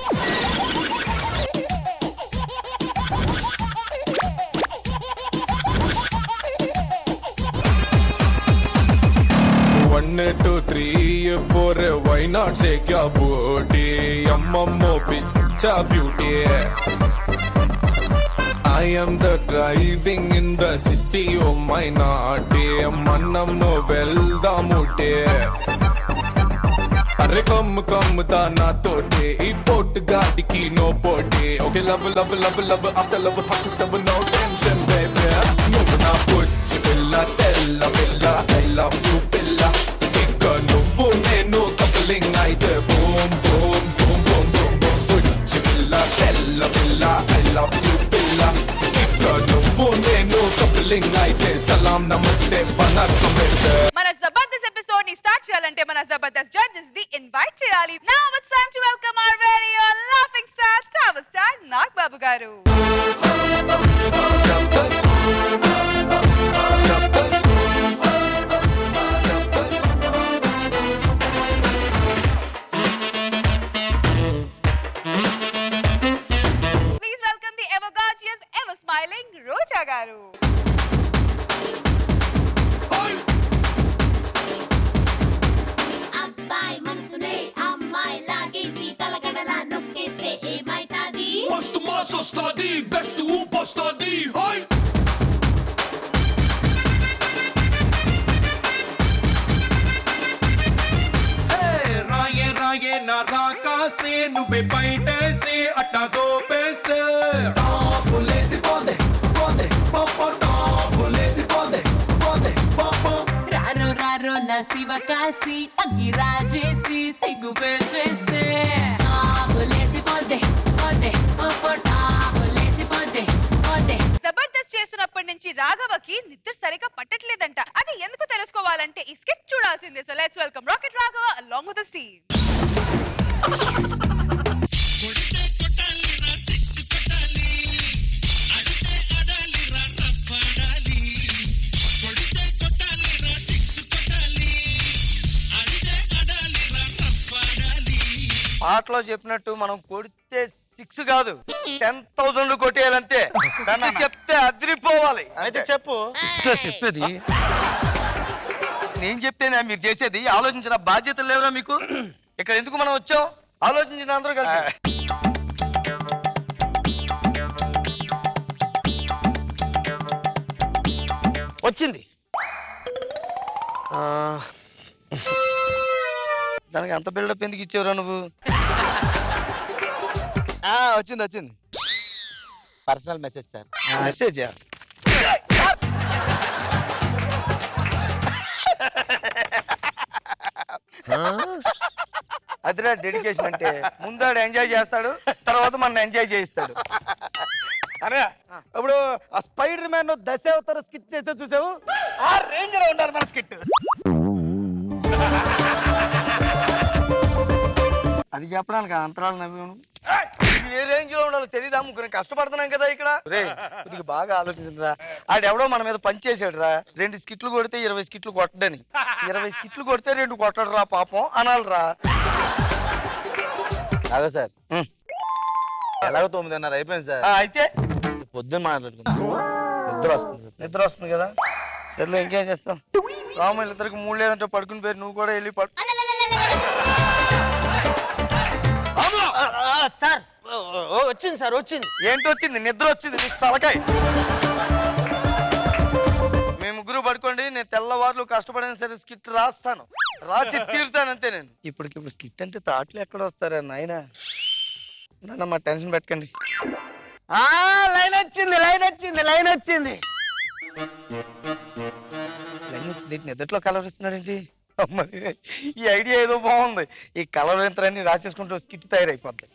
One, two, three, four, why not shake your booty? Ammammo picture beauty. I am the driving in the city of my naughty. Mannammo వెళ్దాముటే అరే come come దా నా తోటే ఈ పోట్ గాడికి నో పోటే okay love love love love after love hot stove no tension baby నువ్వు నా పుచ్చి పిల్ల తెల్ల పిల్ల ఐ లవ్ యూ పిల్ల ఇక నువ్వు నేను కప్లింగ్ అయితే boom boom boom boom boom boom పుచ్చి పిల్ల తెల్ల పిల్ల ఐ లవ్ యూ పిల్ల ఇక నువ్వు నేను కప్లింగ్ అయితే సలాం నమస్తే వనకం బేబీ మన జబర్దస్త్ ఎపిసోడ్ ని స్టార్ట్ చేయాలంటే మన జబర్దస్త్ జడ్జెస్ ది ఇన్వైట్ చేయాలి now it's time to welcome our very own laughing star tower star Nag Babu garu please welcome the ever gorgeous ever smiling Roja garu అబ్బాయి మనసునే అమ్మాయి లాగేసి తలగడలా నొక్కేస్తే ఏమైతాది మస్తు మాస్ వస్తాది బెస్ట్ ఊపు వస్తాది హాయ్ రాయే రాయే నా రాకాసే నువ్వే బయటేసి అట్టా దోపేస్తే రారో రారో నా శివ కాసి అగ్గి రాజేసి సిగ్గు పెట్టేస్తే చాపులేసి పోతే పోతే ఓ టాపులేసి పోతే పోతే జబర్దస్త్ చేస్తున్నప్పటి నుంచి రాఘవకి నిద్ర సరిగా పట్టట్లేదంట అది ఎందుకు తెలుసుకోవాలంటే ఈ స్కిట్ చూడాల్సిందే so let's welcome Rocket Raghava along with the steam పాటలో చెప్పినట్టు మనం కొడితే సిక్స్ కాదు టెన్ థౌసండ్ కొట్టేయాలంతే దాన్ని చెప్తే అదిరిపోవాలి అయితే చెప్పు చెప్పేది నేను చెప్తేనే మీరు చేసేది ఆలోచించిన బాధ్యతలు లేవురా మీకు ఇక్కడ ఎందుకు మనం వచ్చాం ఆలోచించిన అందరూ కలిసి వచ్చింది ఆ, దానికి అంత బిల్డప్ ఎందుకు ఇచ్చావురా నువ్వు వచ్చింది వచ్చింది పర్సనల్ మెసేజ్ సార్ మెసేజ్ అదిరా డెడికేషన్ అంటే ముందాడు ఎంజాయ్ చేస్తాడు తర్వాత మన ఎంజాయ్ చేయిస్తాడు అరే ఇప్పుడు ఆ స్పైడర్ మ్యాన్ దశావతార స్కిట్ చేసే చూసావు ఆ రేంజ్ లో ఉండాలి మన స్కిట్ అది చెప్పడానికి ఆ అంతరాలు నవ్వాను ఇది ఏ రేంజ్ లో ఉండాలో తెలియదా ముగ్గురు కష్టపడుతున్నాం కదా ఇక్కడ రే కొద్దిగా బాగా ఆలోచించరా ఆడెవడో మన మీద పని చేసాడు రా రెండు స్కిట్లు కొడితే ఇరవై స్కిట్లు కొట్టడని ఇరవై స్కిట్లు కొడితే రెండు కొట్టడు రా పాపం అనాలిరా అదే సార్ ఉం. ఎలాగో తొమ్మిదిన్నర అయిపోయింది సార్ ఆ, అయితే పొద్దున్న మాట్లాడుకుందాం నిద్ర వస్తుంది సార్ నిద్ర వస్తుంది కదా సర్లే ఇంకేం చేస్తాం రాములు ఇద్దరికి మూడు లేదంటే పడుకుని పేరు నువ్వు కూడా వెళ్ళి పడు సార్ వచ్చింది సార్ వచ్చింది ఏంటి వచ్చింది నిద్ర వచ్చింది నీకు తలకాయ మీ ముగ్గురు పడుకోండి నేను తెల్లవారులు కష్టపడిన సరే స్కిట్ రాస్తాను రాసి తీరుతాను అంతే నేను ఇప్పటికిప్పుడు స్కిట్ అంటే తాట్లు ఎక్కడ వస్తారా నాయన నాన్న మా టెన్షన్ పెట్టకండి లైన్ వచ్చింది లైన్ వచ్చింది లైన్ వచ్చింది లైన్ వచ్చింది ఏంటి నిద్రలో కలర్ ఇస్తున్నాడేంటి అమ్మ, ఈ ఐడియా ఏదో బాగుంది ఈ కలర్ యంత్రాన్ని రాసేసుకుంటూ స్కిట్ తయారైపోద్ది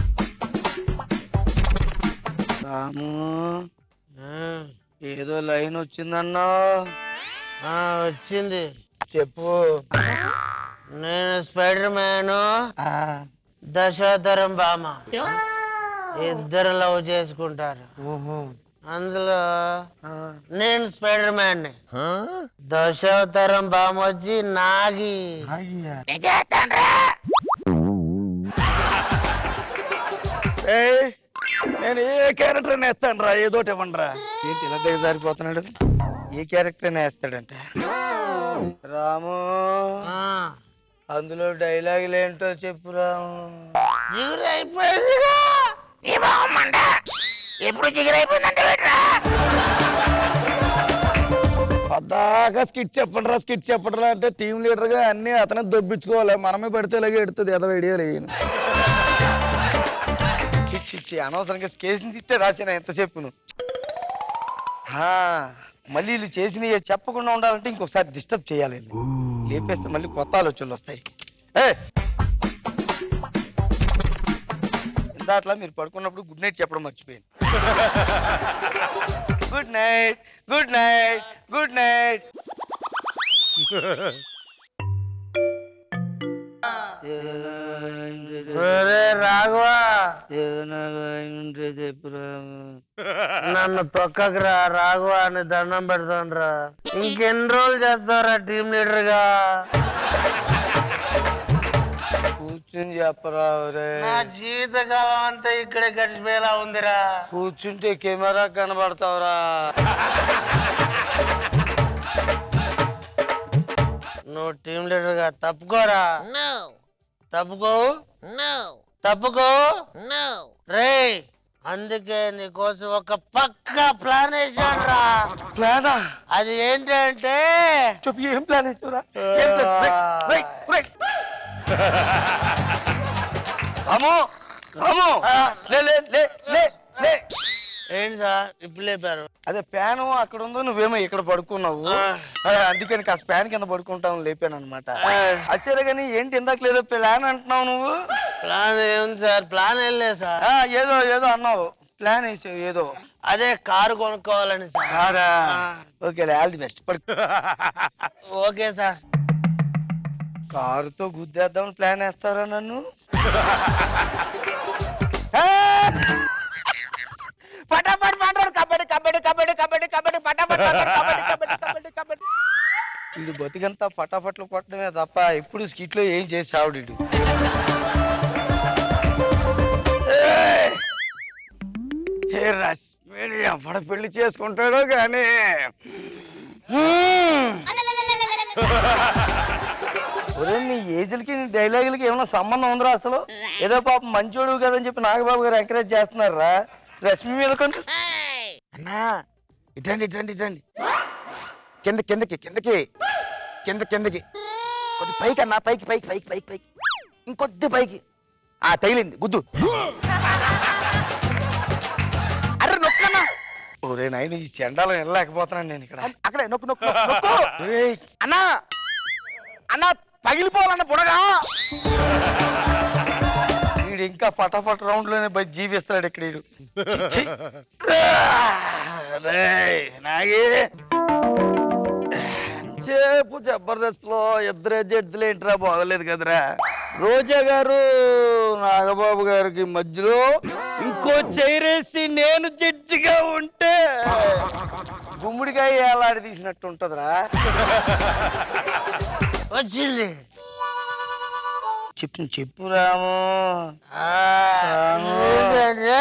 రాము ఏదో లైన్ వచ్చిందన్నా వచ్చింది చెప్పు నేను స్పైడర్ మ్యాన్ ఆ, దశోతరం బామ ఇద్దరు లవ్ చేసుకుంటారు అందులో నేను స్పైడర్ మ్యాన్ దశావతారం బామ వచ్చి నాగి అయ్యా. ఏయ్, నేను ఏ క్యారెక్టర్ వేస్తాను రా ఏదోటి ఇవ్వండి రా ఏంటి ఇలా దిగజారిపోతున్నాడు ఏ క్యారెక్టర్ వేస్తాడంట రాము అందులో డైలాగులు ఏంటో చెప్పు రాము పద్దాకా స్కిట్ చెప్పండి రా స్కిట్ చెప్పండి రా అంటే టీం లీడర్ గా అన్ని అతనే దొబ్బించుకోవాలి మనమే పెడితే ఇలాగే ఎడుతుంది ఏదో ఐడియా లేదు చిచ్చి చి అనవసరంగా స్కేషన్ ఇస్తే రాసిన ఎంత చెప్పు మళ్ళీ వీళ్ళు చేసినవి చెప్పకుండా ఉండాలంటే ఇంకొకసారి డిస్టర్బ్ చేయాలి వీళ్ళు. లేపేస్తే మళ్ళీ కొత్త ఆలోచనలు వస్తాయి ఏ ఇందాట్లా మీరు పడుకున్నప్పుడు గుడ్ నైట్ చెప్పడం మర్చిపోయింది good night good night good night Raghava చెప్పురా నన్ను తొక్కకురా రాఘవా అని దండం పెడతానురా ఇంకెన్ని రోజులు చేస్తారా టీం లీడర్ గా కూర్చుని చెప్పరా ఒరే నా జీవితకాలం అంతా ఇక్కడే గడిచిపోయేలా ఉందిరా కూర్చుంటే కెమెరా కనబడతావురా నువ్వు టీం లీడర్ గా తప్పుకోరా తప్పుకో తప్పుకో రే అందుకే నీకోసం ఒక పక్క ప్లాన్ వేసాను రా ప్లానా అది ఏంటంటే చెప్పు ఏం ప్లాన్ వేసావురా ఏం ప్లాన్? రేయ్, రేయ్, రేయ్. రాము రాము లే లే లే లే లే ఏంటి సార్ ఇప్పుడు లేపారు అదే ప్యాను అక్కడ ఉందో నువ్వేమో ఇక్కడ పడుకున్నావు ఆ, అందుకని కాస్త ప్యాన్ కింద పడుకుంటావు లేపాను అనమాట అచ్చారా కానీ ఏంటి ఇందాక లేదో ప్లాన్ అంటున్నావు నువ్వు ప్లాన్ ఏముంది సార్ ప్లాన్ ఏం లేదు సార్ ఆ, ఏదో ఏదో అన్నావు ప్లాన్ వేసావు ఏదో అదే కారు కొనుక్కోవాలని సార్ కారా ఓకే ఆల్ ది బెస్ట్ పడుకో ఓకే సార్ కారుతో గుద్దేద్దామని ప్లాన్ వేస్తారా నన్ను ఫటాఫట్ మాట్లాడు కబడ్డీ కబడ్డీ కబడ్డీ కబడ్డీ కబడ్డీ ఫటాఫట్ మాట్లాడు, కబడ్డీ కబడ్డీ కబడ్డీ కబడ్డీ వీడు బతికంతా పటాపట్లు కొట్టడమే తప్ప ఎప్పుడు స్కిట్లో ఏం చేసి చావుడు వీడు. ఏ రశ్మిని ఎవడ పెళ్లి చేసుకుంటాడో కానీ ఒరే నీ ఏజ్లకి నీ డైలాగులకి ఏమైనా సంబంధం ఉందిరా అసలు ఏదో పాపం మంచోడు కదని చెప్పి నాగబాబు గారు ఎంకరేజ్ చేస్తున్నారా రశ్మి మీద కొంచెం అన్నా ఇటండి ఇటండి ఇటండి కింద కిందకి కిందకి కింద కిందకి కొద్ది పైకి అన్నా పైకి పైకి పైకి పైకి పైకి ఇంకొద్ది పైకి ఆ తగిలింది గుద్దు అరే నొక్కన్నా ఒరే నాయన ఈ చెండాలం వెళ్ళలేకపోతున్నాను నేను ఇక్కడ అక్కడే నొక్కు నొక్కు నొక్కు, నొక్కు ఒరేయ్, అన్నా అన్నా పగిలిపోవాలన్న బుడగా వీడు ఇంకా పటాపట రౌండ్ లోనే బయట జీవిస్తాడు ఇక్కడ వీడు ఛీ, ఛీ. రేయ్, నాగి సేపు జబర్దస్త్ లో ఇద్దరే జడ్జిలు ఏంట్రా బాగలేదు కదరా రోజా గారు నాగబాబు గారికి మధ్యలో ఇంకో చైరేసి నేను జడ్జిగా ఉంటే గుమ్మడికాయ ఏలాడి తీసినట్టు ఉంటదిరా వచ్చింది చెప్పు చెప్పు రాము ఆ, ఏంటంటే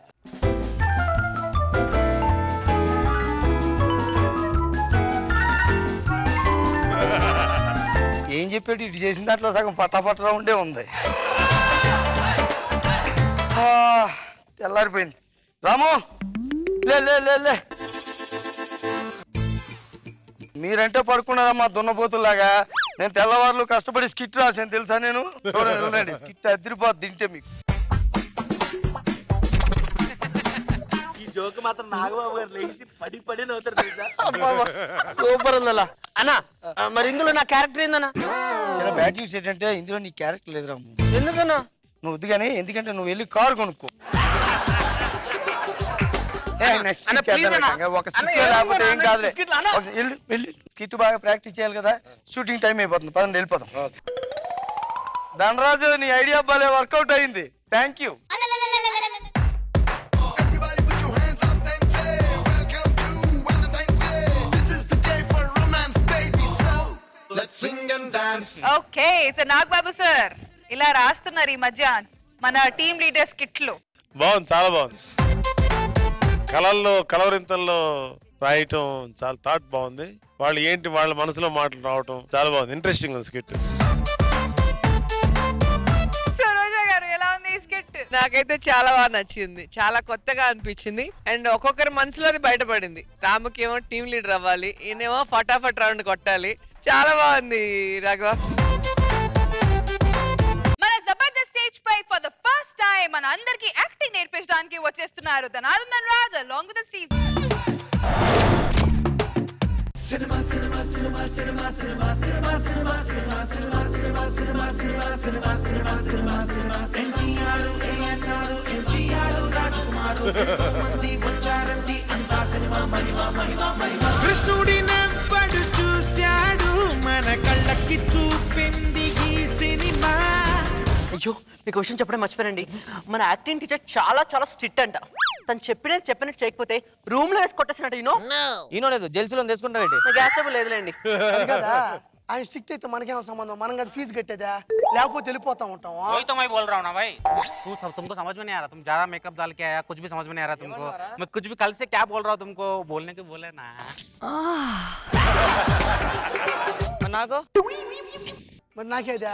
ఏం చెప్పాడు ఇటు చేసిన దాంట్లో సగం పట్టాపట్టరా ఉండే ఉంది ఆ, తెల్లారిపోయింది రాము లే లే లే లే మీరంటే పడుకున్నారమ్మా దున్నపోతులాగా నేను తెల్లవారులు కష్టపడి స్కిట్ రాశాను తెలుసా నేను చూడండి చూడండి స్కిట్ అదిరిపోద్ది తింటే మీకు సూపర్ ఉందలా అన్న ఆ, మరి ఇందులో నా క్యారెక్టర్ ఏందన్నా చాలా బ్యాడ్ న్యూస్ ఏంటంటే ఇందులో నీ క్యారెక్టర్ లేదు రాము ఎందుకన్నా నువ్వు వద్దు కానీ ఎందుకంటే నువ్వు వెళ్ళి కారు కొనుక్కో ఏ, next అన్న, skit please చేద్దాం అన్న. ఇంకా. ఒక అన్న, skit ఏం లేకపోతే ఏం అన్న, కాదులే skit లు అన్న. ఒక- వెళ్ళు వెళ్ళి స్కిట్ బాగా ప్రాక్టీస్ చేయాలి కదా షూటింగ్ టైం అయిపోతుంది పదండి వెళ్ళిపోదాం ధనరాజు నీ ఐడియా బాలే వర్కౌట్ అయింది thank you Everybody put your hands up and say, Welcome to Valentine's Day. This is the day for romance, baby. So let's sing and dance. Okay so Nagababu sir ఇలా రాస్తున్నారు ఈ మధ్య మన టీమ్ లీడర్స్ కిట్లు బాగుంది చాలా బాగుంది కళల్లో కలవరింతల్లో రాయటం చాలా థాట్ బాగుంది వాళ్ళు ఏంటి వాళ్ళ మనసులో మాటలు రావటం చాలా బాగుంది ఇంట్రెస్టింగ్ ఉంది స్కిట్ రోజా గారు ఎలా ఉంది ఈ స్కిట్ నాకైతే చాలా బాగా నచ్చింది చాలా కొత్తగా అనిపించింది అండ్ ఒక్కొక్కరి మనసులోది బయటపడింది రాముకి ఏమో టీమ్ లీడర్ అవ్వాలి ఈయనేమో ఫటాఫట్ రౌండ్ కొట్టాలి చాలా బాగుంది రాఘవ మన జబర్దస్త్ స్టేజ్ పై ఫర్ ద ఫస్ట్ టైం మన అందరికి యాక్టింగ్ నేర్పించడానికి వచ్చేస్తున్నారు Dhananandan Raj along with Steve కృష్ణుడి నెవ్వడు చూశాడు మన కళ్ళకి చూపింది ఈ సినిమా అయ్యో మీకు విషయం చెప్పడం మర్చిపోయానండి మన యాక్టింగ్ టీచర్ చాలా చాలా స్ట్రిక్ట్ అంట తను చెప్పినది చెప్పినట్టు చేయకపోతే రూమ్ లో వేసి కొట్టేసినట్టు ఈనో ఈనో లేదు జెల్సీలో తీసుకుంటావేంటి గ్యాస్ ట్రబుల్ లేదులేండి అది కదా ఆయన స్ట్రిక్ట్ అయితే మనకేం సంబంధం మనం కదా ఫీజు కట్టేదా లేకపోతే వెళ్ళిపోతా ఉంటాం वही तो मैं बोल रहा हूँ ना भाई तू सब तुमको समझ में नहीं आ रहा तुम ज्यादा मेकअप डाल के आया कुछ भी समझ में नहीं आ रहा तुमको मैं कुछ भी कल से क्या बोल रहा हूँ तुमको बोलने के बोले ना నాకు మరి నాకేదా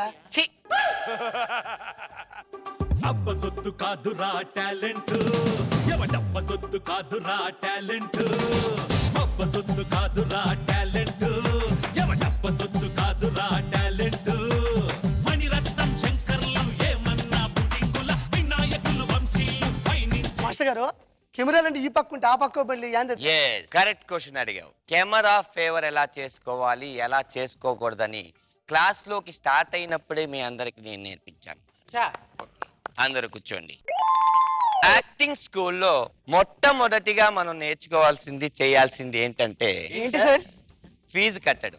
అబ్బ సొత్తు కాదురా టాలెంట్ ఎవడబ్బ సొత్తు కాదురా టాలెంట్ అబ్బ సొత్తు కాదురా టాలెంట్ ఎవడబ్బ సొత్తు కాదురా టాలెంట్ మణిరత్నం శంకర్లు ఏమన్నా పుడింగుల వినాయకులు వంశీయులు పైనుంచి మాస్టర్ గారు కెమెరాలు అంటే ఈ పక్క ఉంటే ఆ పక్క వెళ్ళి ఏంది కరెక్ట్ క్వశ్చన్ అడిగావు కెమెరా ఫేవర్ ఎలా చేసుకోవాలి ఎలా చేసుకోకూడదని క్లాస్ లోకి స్టార్ట్ అయినప్పుడే మీ అందరికి నేను నేర్పించాను అందరూ కూర్చోండి యాక్టింగ్ స్కూల్లో మొట్టమొదటిగా మనం నేర్చుకోవాల్సింది చేయాల్సింది ఏంటంటే ఏంటి సార్ ఫీజు కట్టడం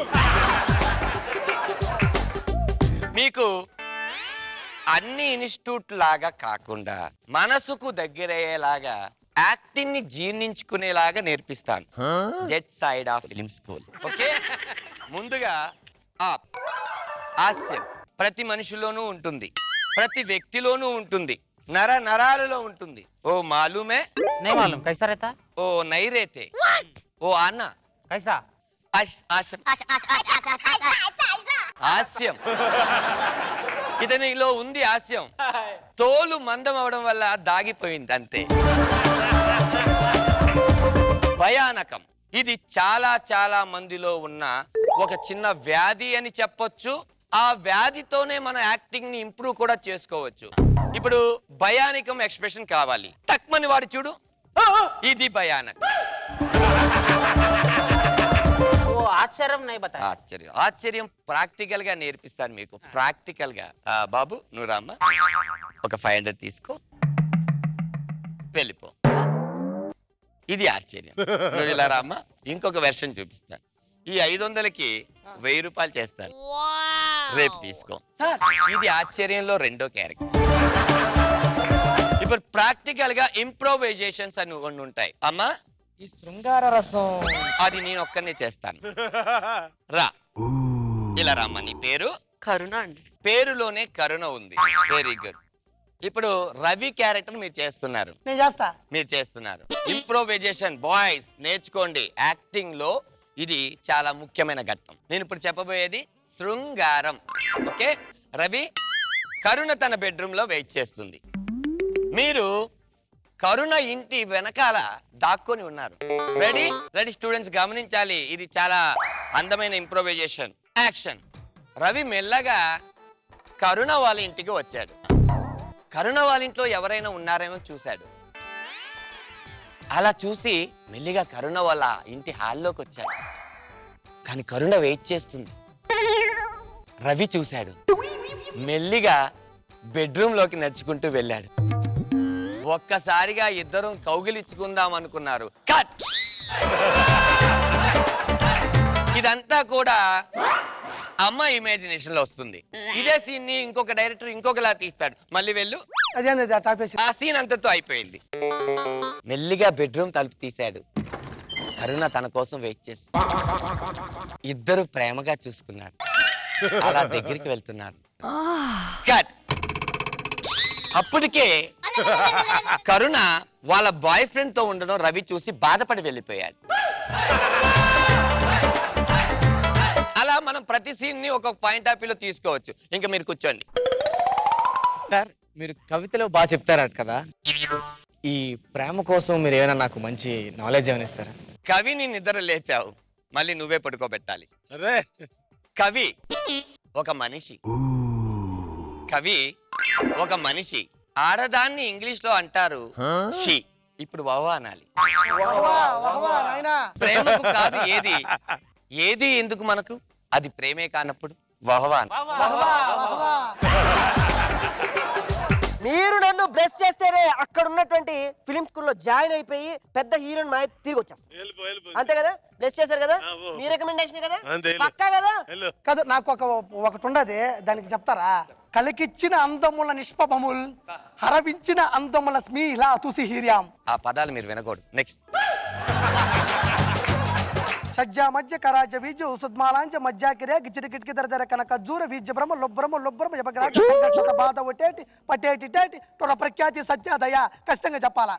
మీకు అన్ని ఇన్స్టిట్యూట్ లాగా కాకుండా మనసుకు దగ్గరయ్యేలాగా యాక్టింగ్ ని జీర్ణించుకునేలాగా నేర్పిస్తాను jet side of film school okay ముందుగా ఆప్ హాస్యం ప్రతి మనిషిలోనూ ఉంటుంది ప్రతి వ్యక్తిలోనూ ఉంటుంది నర నరాలలో ఉంటుంది ఓ మాలూమే नहीं मालूम कैसा रहता ఓ నైరేతే ఓ అన్న कैसा ఆశ్- ఆశం హాస్యం ఇతనిలో ఉంది హాస్యం తోలు మందం అవడం వల్ల దాగిపోయింది అంతే భయానకం ఇది చాలా చాలా మందిలో ఉన్న ఒక చిన్న వ్యాధి అని చెప్పొచ్చు ఆ వ్యాధితోనే మన యాక్టింగ్ ని ఇంప్రూవ్ కూడా చేసుకోవచ్చు ఇప్పుడు భయానికం ఎక్స్ప్రెషన్ కావాలి తక్కువని వాడు చూడు ఇది భయానకం वो आश्चर्य नहीं बताया ఆశ్చర్యం ఆశ్చర్యం ప్రాక్టికల్ గా నేర్పిస్తాను మీకు ప్రాక్టికల్ గా ఆ, బాబు నువ్వు రామ్మా ఒక ఫైవ్ హండ్రెడ్ తీసుకో వెళ్ళిపో ఇది ఆశ్చర్యం నువ్వు ఇలా రామ్మా ఇంకొక వెర్షన్ చూపిస్తాను ఈ ఐదు వందలకి వెయ్యి రూపాయలు చేస్తాను రేపు తీసుకో ఇది ఆశ్చర్యంలో రెండో క్యారెక్టర్ ఇప్పుడు ప్రాక్టికల్ గా ఇంప్రోవైజేషన్స్ అని కొన్ని ఉంటాయి అమ్మా ఈ శృంగార రసం అది నేను ఒక్కనే చేస్తాను రా ఇలా రామ్మా నీ పేరు కరుణ అండి పేరులోనే కరుణ ఉంది వెరీ గుడ్ ఇప్పుడు రవి క్యారెక్టర్ మీరు చేస్తున్నారు నేను చేస్తా మీరు చేస్తున్నారు ఇంప్రోవైజేషన్ బాయ్స్ నేర్చుకోండి యాక్టింగ్ లో ఇది చాలా ముఖ్యమైన ఘట్టం నేను ఇప్పుడు చెప్పబోయేది శృంగారం ఓకే రవి కరుణ తన బెడ్రూమ్ లో వెయిట్ చేస్తుంది మీరు కరుణ ఇంటి వెనకాల దాక్కొని ఉన్నారు రెడీ రెడీ స్టూడెంట్స్ గమనించాలి ఇది చాలా అందమైన ఇంప్రోవైజేషన్ యాక్షన్ రవి మెల్లగా కరుణ వాళ్ళ ఇంటికి వచ్చాడు కరుణ వాళ్ళ ఇంట్లో ఎవరైనా ఉన్నారేమో చూశాడు అలా చూసి మెల్లిగా కరుణ వాళ్ళ ఇంటి హాల్లోకి వచ్చాడు కానీ కరుణ వెయిట్ చేస్తుంది రవి చూశాడు మెల్లిగా బెడ్రూమ్ లోకి నడుచుకుంటూ వెళ్ళాడు ఒక్కసారిగా ఇద్దరం కౌగిలించుకుందాం అనుకున్నారు కట్ ఇదంతా కూడా అమ్మ ఇమాజినేషన్ లో వస్తుంది ఇదే సీన్ ని ఇంకొక డైరెక్టర్ ఇంకొకలా తీస్తాడు మళ్ళీ వెళ్ళు అదేంది టాపేసి ఆ సీన్ అంతతో అయిపోయింది మెల్లిగా బెడ్రూమ్ తలుపు తీశాడు కరుణ తన కోసం వెయిట్ చేస్తుంది ఇద్దరు ప్రేమగా చూసుకున్నారు అలా దగ్గరికి వెళ్తున్నారు కట్ అప్పటికే కరుణ వాళ్ళ బాయ్ ఫ్రెండ్ తో ఉండడం రవి చూసి బాధపడి వెళ్ళిపోయాడు అలా మనం ప్రతి సీన్ ని ఒక పాయింట్ ఆఫ్ వ్యూలో తీసుకోవచ్చు ఇంకా మీరు కూర్చోండి సార్ మీరు కవితలో బాగా చెప్తారట కదా ఈ ప్రేమ కోసం మీరు ఏమైనా నాకు మంచి నాలెడ్జ్ ఏమైనా ఇస్తారా కవిని నిద్ర లేపావు మళ్ళీ నువ్వే పడుకోబెట్టాలి అరే కవి ఒక మనిషి కవి ఒక మనిషి ఆడదాన్ని ఇంగ్లీష్ లో అంటారు షీ ఇప్పుడు వహ అనాలి ప్రేమకు కాదు ఏది ఏది ఎందుకు మనకు అది ప్రేమే కానప్పుడు వహవాన్ మీరు నన్ను బ్లెస్ చేస్తేనే అక్కడ ఉన్నటువంటి ఫిలిం స్కూల్లో జాయిన్ అయిపోయి పెద్ద హీరోయిన్ మా తిరిగి వచ్చేస్తాను అంతే కదా బ్లెస్ చేశారు కదా మీ రికమెండేషన్ కదా అంతే, వెళ్ళు. పక్కా కదా కాదు నాకు ఒక ఒకటి ఉండదు దానికి చెప్తారా కలికిచ్చిన అందముల నిష్పభముల్ హరవించిన అందముల స్మీల తుసి హీర్యాం ఆ పదాలు మీరు వినకూడదు నెక్స్ట్ సజ్జా మధ్య కరాజ బీజ సుద్మాలాంజ మధ్యాకిరే గిచ్చిడి కిటికి దర దర కనక జూర బీజ బ్రహ్మ లొబ్రమ లొబ్రమ జపగ్రాట సంగస్త బాధ ఒట్టేటి పట్టేటి టేటి తొడ ప్రఖ్యాతి సత్యాదయ ఖచ్చితంగా చెప్పాలా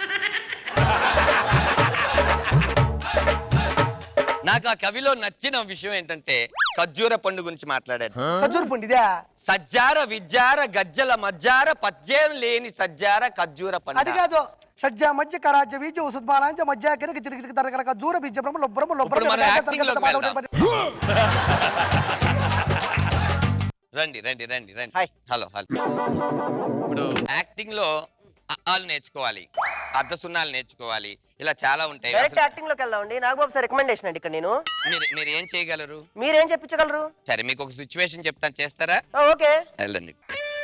నాకు ఆ కవిలో నచ్చిన విషయం ఏంటంటే ఖర్జూర పండు గురించి మాట్లాడాడు ఖర్జూర పండు ఇదే సజ్జార విజ్జార గజ్జల మజ్జార పద్యం లేని సజ్జార ఖర్జూర అది పండు కాదు సజ్జా మధ్య కరాజ బీజ సుద్మాలాంజ మధ్యాకిరే గిచ్చిడి కిటికి దర కనక జూర బీజ బ్రహ్మ లొబ్రమ ఇప్పుడు మనం లొబ్రమ acting లోకి వెళ్దాం. రండి రండి రండి రండి హలో హలో ఇప్పుడు యాక్టింగ్ లో అలు నేర్చుకోవాలి అర్ధ సున్నాలు నేర్చుకోవాలి ఇలా చాలా ఉంటాయి డైరెక్ట్ అసలు యాక్టింగ్ లోకి వెళ్దామండి నాగబాబు సార్ రికమెండేషన్ అండి ఇక్కడ నేను మీరు మీరు ఏం చేయగలరు మీరేం చెప్పించగలరు సరే మీకు ఒక సిచ్యువేషన్ చెప్తాను చేస్తారా ఆ, ఓకే వెళ్ళండి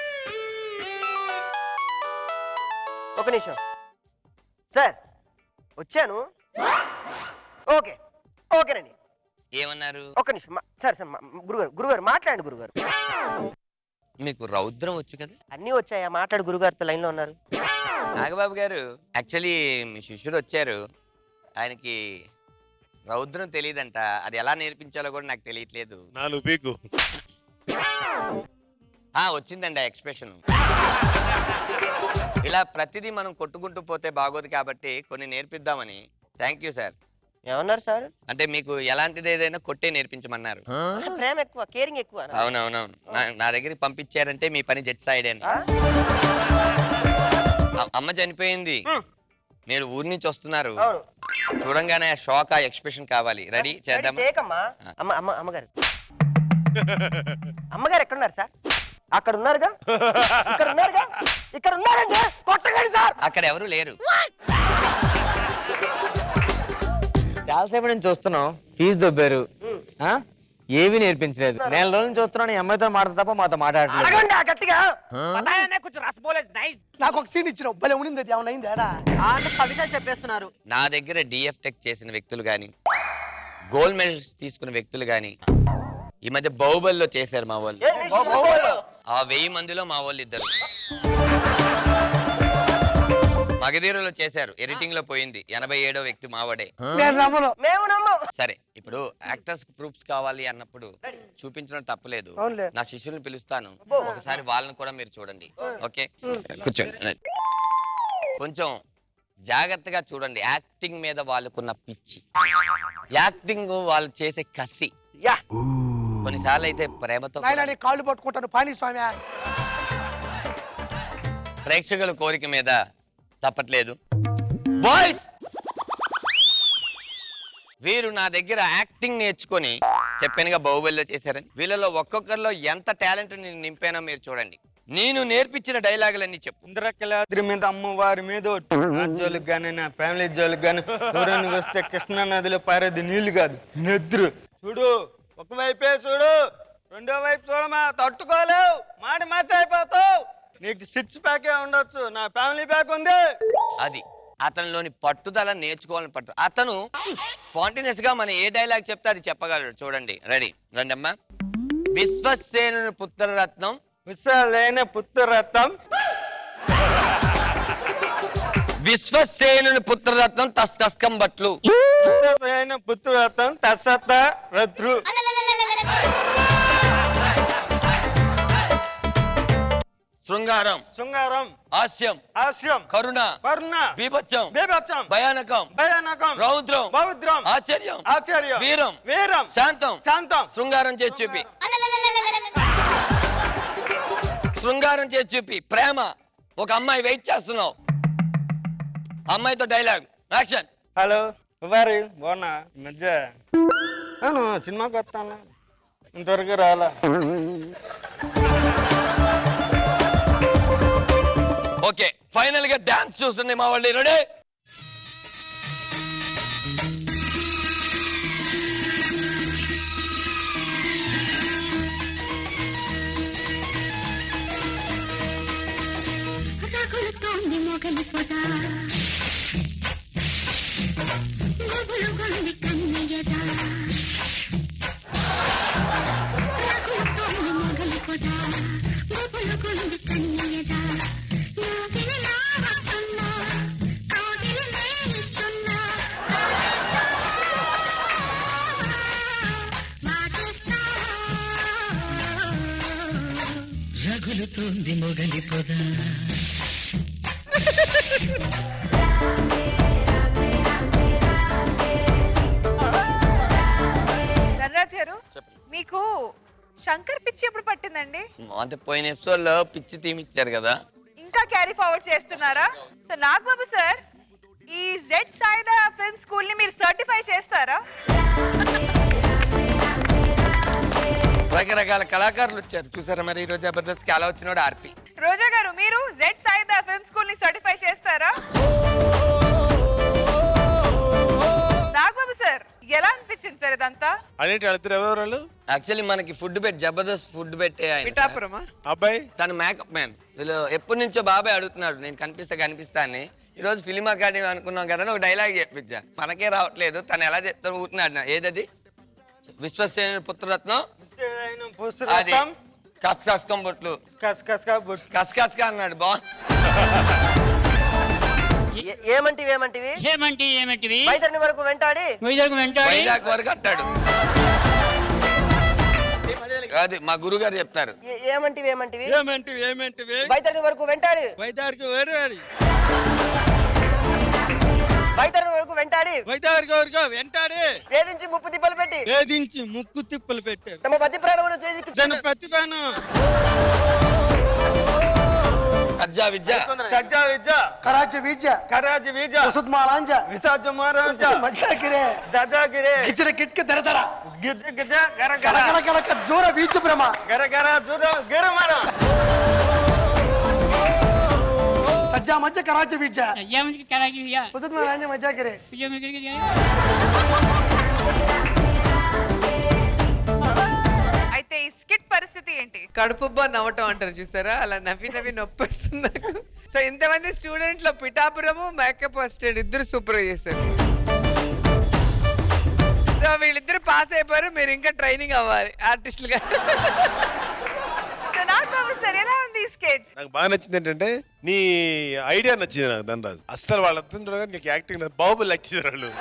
ఒక నిమిషం సార్ వచ్చాను ఓకే ఓకేనండి ఏమన్నారు ఒక నిమిషం మా- సార్ సార్ మా- గురుగారు గురుగారు మాట్లాడండి గురుగారు మీకు రౌద్రం వచ్చు కదా అన్నీ వచ్చాయా మాట్లాడు గురుగారితో లైన్లో ఉన్నారు నాగబాబు గారు యాక్చువల్లీ మీ శిష్యుడు వచ్చారు ఆయనకి రౌద్రం తెలియదంట అది ఎలా నేర్పించాలో కూడా నాకు తెలియట్లేదు నాలుగు పీకు ఆ వచ్చిందండి ఆ ఎక్స్ప్రెషన్ ఇలా ప్రతిదీ మనం కొట్టుకుంటూ పోతే బాగోదు కాబట్టి కొన్ని నేర్పిద్దామని థ్యాంక్ యూ సార్ ఏమన్నారు సార్ అంటే మీకు ఎలాంటిది ఏదైనా కొట్టే నేర్పించమన్నారు ప్రేమ ఎక్కువ కేరింగ్ ఎక్కువ అవునవునవును నా- నా దగ్గరికి పంపించారంటే మీ పని జెట్ సైడ్ అని అ- అమ్మ చనిపోయింది మీరు ఊరి నుంచి వస్తున్నారు చూడంగానే ఆ షాక్ ఆ ఎక్స్ప్రెషన్ కావాలి రెడీ చేద్దామా టేకమ్మా అమ్మ అమ్మ అమ్మగారు అమ్మగారు ఎక్కడున్నారు సార్ అక్కడ ఉన్నారుగా ఇక్కడ ఉన్నారుగా ఇక్కడ ఉన్నారండి కొట్టగండి సార్ అక్కడ ఎవరు లేరు చాలాసేపు నుంచి చూస్తున్నాం ఫీజు దొబ్బారు ఆ? ఏమీ నేర్పించలేదు నెల రోజుల నుంచి చూస్తున్నాను ఈ అమ్మాయితో మాట్లాడ తప్ప మాతో మాట్లాడలేదు అడగండి ఆ గట్టిగా కొంచెం రసపోలేదు నైస్ నాకు ఒక సీన్ ఇచ్చినావు భలే ఉండింది అది ఏమన్నా అయిందా అంటే కవితలు చెప్పేస్తున్నారు నా దగ్గర డిఎఫ్ టెక్ చేసిన వ్యక్తులు కానీ గోల్డ్ మెడల్స్ తీసుకున్న వ్యక్తులు కానీ ఈ మధ్య బాహుబలిలో చేశారు మా వాళ్ళు ఏ, మీ బాహుబలిలో? ఆ వెయ్యి మందిలో మా వాళ్ళు ఇద్దరు మగధీరలో చేశారు ఎడిటింగ్ లో పోయింది ఎనభై ఏడో వ్యక్తి మావాడే నేను నమ్మను మేము నమ్మం సరే ఇప్పుడు యాక్టర్స్ ప్రూఫ్స్ కావాలి అన్నప్పుడు చూపించడం తప్పలేదు అవునులే. నా శిష్యుల్ని పిలుస్తాను ఒకసారి వాళ్ళని కూడా మీరు చూడండి ఓకే కూర్చోండి రండి. కొంచెం జాగ్రత్తగా చూడండి యాక్టింగ్ మీద వాళ్ళకున్న పిచ్చి యాక్టింగ్ వాళ్ళు చేసే కసి యా కొన్నిసార్లు అయితే ప్రేమతో నాయన నీ కాళ్ళు పట్టుకుంటాను పాని స్వామి ప్రేక్షకుల కోరిక మీద తప్పట్లేదు బాయ్స్ వీరు నా దగ్గర యాక్టింగ్ నేర్చుకొని చెప్పానుగా బాహుబలిలో చేశారని వీళ్ళలో ఒక్కొక్కరిలో ఎంత టాలెంట్ నేను నింపానో మీరు చూడండి నేను నేర్పించిన డైలాగులన్నీ చెప్పు ఇంద్రకలాద్రి మీద అమ్మవారి మీద ఒట్టు. నా జోలికి గానీ నా ఫ్యామిలీ జోలికి గానీ ఎవరైనా వస్తే కృష్ణా నదిలో పారేది నీళ్లు కాదు నెద్దురు చూడు ఒకవైపే చూడు రెండో వైపు చూడమా తట్టుకోలేవు మాడి మాసి అయిపోతావు నీకు సిక్స్ ప్యాకే ఉండొచ్చు నా ఫ్యామిలీ ప్యాక్ ఉంది అది అతనిలోని పట్టుదల నేర్చుకోవాలని పట్టు అతను స్పాంటినియస్ గా మన ఏ డైలాగ్ చెప్తే అది చెప్పగలడు చూడండి రెడీ రండి అమ్మా విశ్వసేను పుత్రరత్నం విశ్వలేని పుత్రరత్నం విశ్వసేను పుత్రరత్నం తస్కస్కం బట్లు విశ్వసేన పుత్రరత్నం తసత రత్రు శృంగారం శృంగారం హాస్యం హాస్యం కరుణ కరుణ బీభత్సం బీభత్సం భయానకం భయానకం రౌద్రం బౌద్రం ఆశ్చర్యం ఆశ్చర్యం వీరం వీరం శాంతం శాంతం శృంగారం చేసి చూపి శృంగారం చేసి చూపి ప్రేమ ఒక అమ్మాయి వెయిట్ చేస్తున్నావు అమ్మాయితో డైలాగ్ యాక్షన్ హలో వారి బాగున్నా ఈ మధ్య అవును సినిమాకి వస్తాను ఇంతవరకు రాలా ఓకే ఫైనల్ గా డాన్స్ చూస్తుంది మా వాళ్ళు రెడీ రగులుతోంది మొగలి పొద నవ్వులుగొంది కన్నయ్యద రగులుతోంది మొగలి పొద నవ్వులుగొంది కన్నయ్యద నాగిని నా వస్తున్నా కాగిని నేనిస్తున్నా మాటిస్తా రగులుతోంది మొగలి పొద ధనరాజ్ గారు మీకు శంకర్ పిచ్చి ఎప్పుడు పట్టిందండి అంటే పోయిన ఎపిసోడ్ లో పిచ్చి టీమ్ ఇచ్చారు కదా ఇంకా క్యారీ ఫార్వర్డ్ చేస్తున్నారా సో నాగబాబు సార్ ఈ జెడ్ సాయిదా ఫిల్మ్ స్కూల్ ని మీరు సర్టిఫై చేస్తారా రకరకాల కళాకారులు వచ్చారు చూసారా మరి ఈరోజు జబర్దస్త్ కి అలా వచ్చినాడు ఆర్పి రోజా గారు మీరు జెడ్ సాయిదా ఫిల్మ్ స్కూల్ ని సర్టిఫై చేస్తారా నాగబాబు సార్ ఎలా అనిపించింది సార్ ఇదంతా అదేంటి అడుగుతారు ఎవరు వాళ్ళు యాక్చువల్లీ మనకి ఫుడ్ పెట్టి జబర్దస్త్ ఫుడ్ పెట్టే ఆయన సార్. పిఠాపురమా అబ్బాయి తను మేకప్ మ్యాన్ వీళ్ళు ఎప్పటి నుంచో బాబాయ్ అడుగుతున్నాడు నేను కనిపిస్తా కనిపిస్తా అని ఈ రోజు ఫిలిం అకాడమీ అనుకున్నాం కదా అని ఒక డైలాగ్ చెప్పించా మనకే రావట్లేదు తను ఎలా చెప్తాను ఊరుతున్నాడు నా. ఏదది విశ్వసేన పుత్రరత్నం అది కస్ కస్కం బొట్లు కస్ కస్కా బొట్లు కస్ కస్కా అన్నాడు బా ఏ- ఏమంటివి ఏమంటివి ఏమంటి ఏమంటివి వైతరిని వరకు వెంటాడి వైజాగ్ వెంటాడి వైజాగ్ వరకు అంటాడు అది మా గురుగారు చెప్తారు ఏ- ఏమంటివి ఏమంటివి ఏమంటివి ఏమంటివి వైతరిని వరకు వెంటాడి వైదారికి వేడాడి వైతరిని వరకు వెంటాడి వైదారికి వరకు వెంటాడి వేధించి ముప్పు తిప్పలు పెట్టి వేధించి ముక్కు తిప్పలు పెట్టారు తమ పతి ప్రాణమును జన చేజిక్కు ప్రతిభను సజ్జా విద్య సజ్జా విద్య కరాచీ విద్య కరాజీ విద్య సుద్మాలాంజ విశాఖ మహారాజ మజ్జాకిరే జజాగిరే గిచ్చిన కిట్కి తెరతర గిజ్జ గిజ్జ గర గర కలకల కలక జూర బీచ్ బ్రహ్మ గర గర చూడ గిరమణ సజ్జా మధ్య కరాచీ విద్య ఏమంటి కరాకి సుద్మాలాంజ మజ్జాకిరే అయితే ఈ స్కిట్ పరిస్థితి ఏంటి కడుపుబ్బా నవ్వటం అంటారు చూసారా అలా నవ్వి నవ్వి నొప్పి వస్తుంది నాకు సో ఇంతమంది స్టూడెంట్ లో పిఠాపురము మేకప్ అసిస్టెంట్ ఇద్దరు సూపర్ చేశారు సో వీళ్ళిద్దరు పాస్ అయిపోయారు మీరు ఇంకా ట్రైనింగ్ అవ్వాలి ఆర్టిస్టులుగా సో నాగబాబు సార్ ఎలా ఉంది ఈ స్కిట్ నాకు బాగా నచ్చింది ఏంటంటే నీ ఐడియా నచ్చింది నాకు ధనరాజు అస్సలు వాళ్ళంతా నీకు యాక్టింగ్ బాబు నచ్చింది వాళ్ళు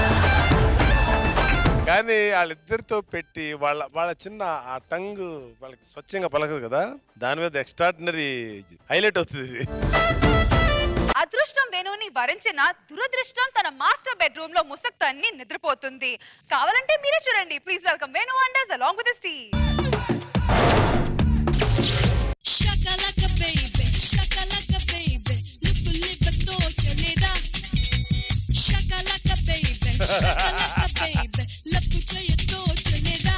కానీ వాళ్ళిద్దరితో పెట్టి వాళ్ళ వాళ్ళ చిన్న ఆ టంగ్ వాళ్ళకి స్వచ్ఛంగా పలకదు కదా దాని మీద ఎక్స్ట్రాడినరీ హైలైట్ అవుతుంది ఇది అదృష్టం వేణుని వరించిన దురదృష్టం తన మాస్టర్ బెడ్రూమ్ లో ముసక్తాన్ని నిద్రపోతుంది కావాలంటే మీరే చూడండి please welcome Venu Wonders along with టీ Shakalaka baby, shakalaka baby, lupu lipato choleda. Shakalaka baby, shakalaka baby, lapu chayato choleda.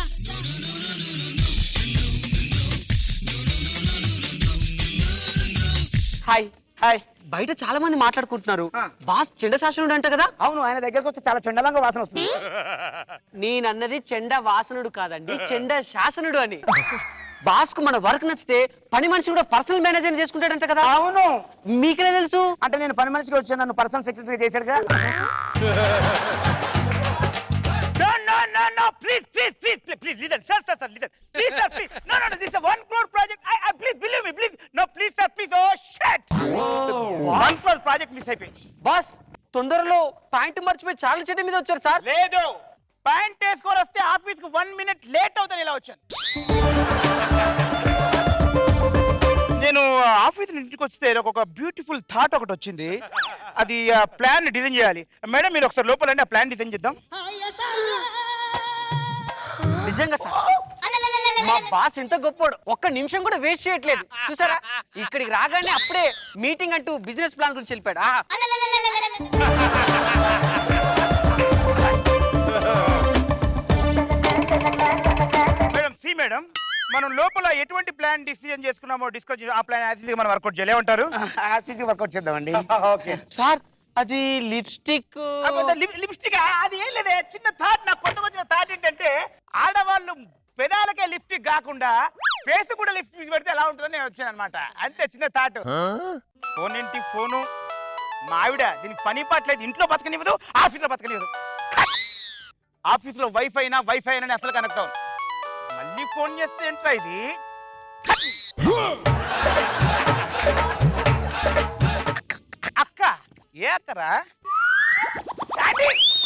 Hi hi బయట చాలా మంది మాట్లాడుకుంటున్నారు బాస్ చెండ శాసనుడు అంట కదా అవును ఆయన దగ్గరకు వస్తే చాలా చండలంగా వాసన వస్తుంది నేనన్నది చెండ వాసనుడు కాదండి చెండ శాసనుడు అని బాస్ కు మన వర్క్ నచ్చితే పని మనిషి కూడా పర్సనల్ మేనేజర్ చేసుకుంటాడంట కదా అవును మీకెలా తెలుసు అంటే నేను పని మనిషికి వచ్చి నన్ను పర్సనల్ సెక్రటరీ చేశాడు కదా No, no, no, no, please, please, please, please, please, listen, sir, sir, sir, listen, please, sir, please, no, no, no, this is a one crore project, I, I, please, believe me, please, no, please, sir, please, oh, shit! One crore project miss అయిపోయింది boss తొందరలో point మర్చిపోయి Charlie చెట్టు మీద వచ్చారు sir లేదు pant వేసుకొని వస్తే office కు వన్ మినిట్ లేట్ అవుతాను ఇలా వచ్చాను నేను ఆ, ఆఫీస్ నుంచి వస్తే ఒక బ్యూటిఫుల్ థాట్ ఒకటి వచ్చింది అది ప్లాన్ డిజైన్ చేయాలి మేడం మీరు ఒకసారి లోపలండి ఆ ప్లాన్ డిజైన్ చేద్దాం నిజంగా సార్ మా బాస్ ఎంత గొప్పోడు ఒక్క నిమిషం కూడా వేస్ట్ చేయట్లేదు చూసారా ఇక్కడికి రాగానే అప్పుడే మీటింగ్ అంటూ బిజినెస్ ప్లాన్ గురించి వెళ్ళిపోయాడు ఆహా. మేడం సి మేడం మనం లోపల ఎటువంటి ప్లాన్ డిసిజన్ చేసుకున్నామో డిస్కస్ ఆ ప్లాన్ యాజ్ మనం వర్కౌట్ చేయలేమంటారు యాసిడ్ వర్కౌట్ చేద్దామండి ఓకే సార్ అది లిప్స్టిక్ లిప్స్టిక్ అది ఏం లేదే చిన్న థాట్ నాకు కొత్తగా వచ్చిన థాట్ ఏంటంటే ఆడవాళ్ళు పెదాలకే లిప్స్టిక్ కాకుండా ఫేస్ కూడా లిప్స్టిక్ పెడితే ఎలా ఉంటుందని నేను వచ్చాను అనమాట అంతే చిన్న థాట్ ఫోన్ ఏంటి ఫోను మా ఆవిడ దీనికి పని పాటలేదు ఇంట్లో బతకనివ్వదు ఆఫీస్లో బతకనివ్వదు ఆఫీస్లో వైఫై అయినా వైఫై అయినా అసలు కనెక్ట్ అవ్వదు మళ్ళీ ఫోన్ చేస్తే ఏంట్రా ఇది అక్క ఏ అక్కరా డాడీ!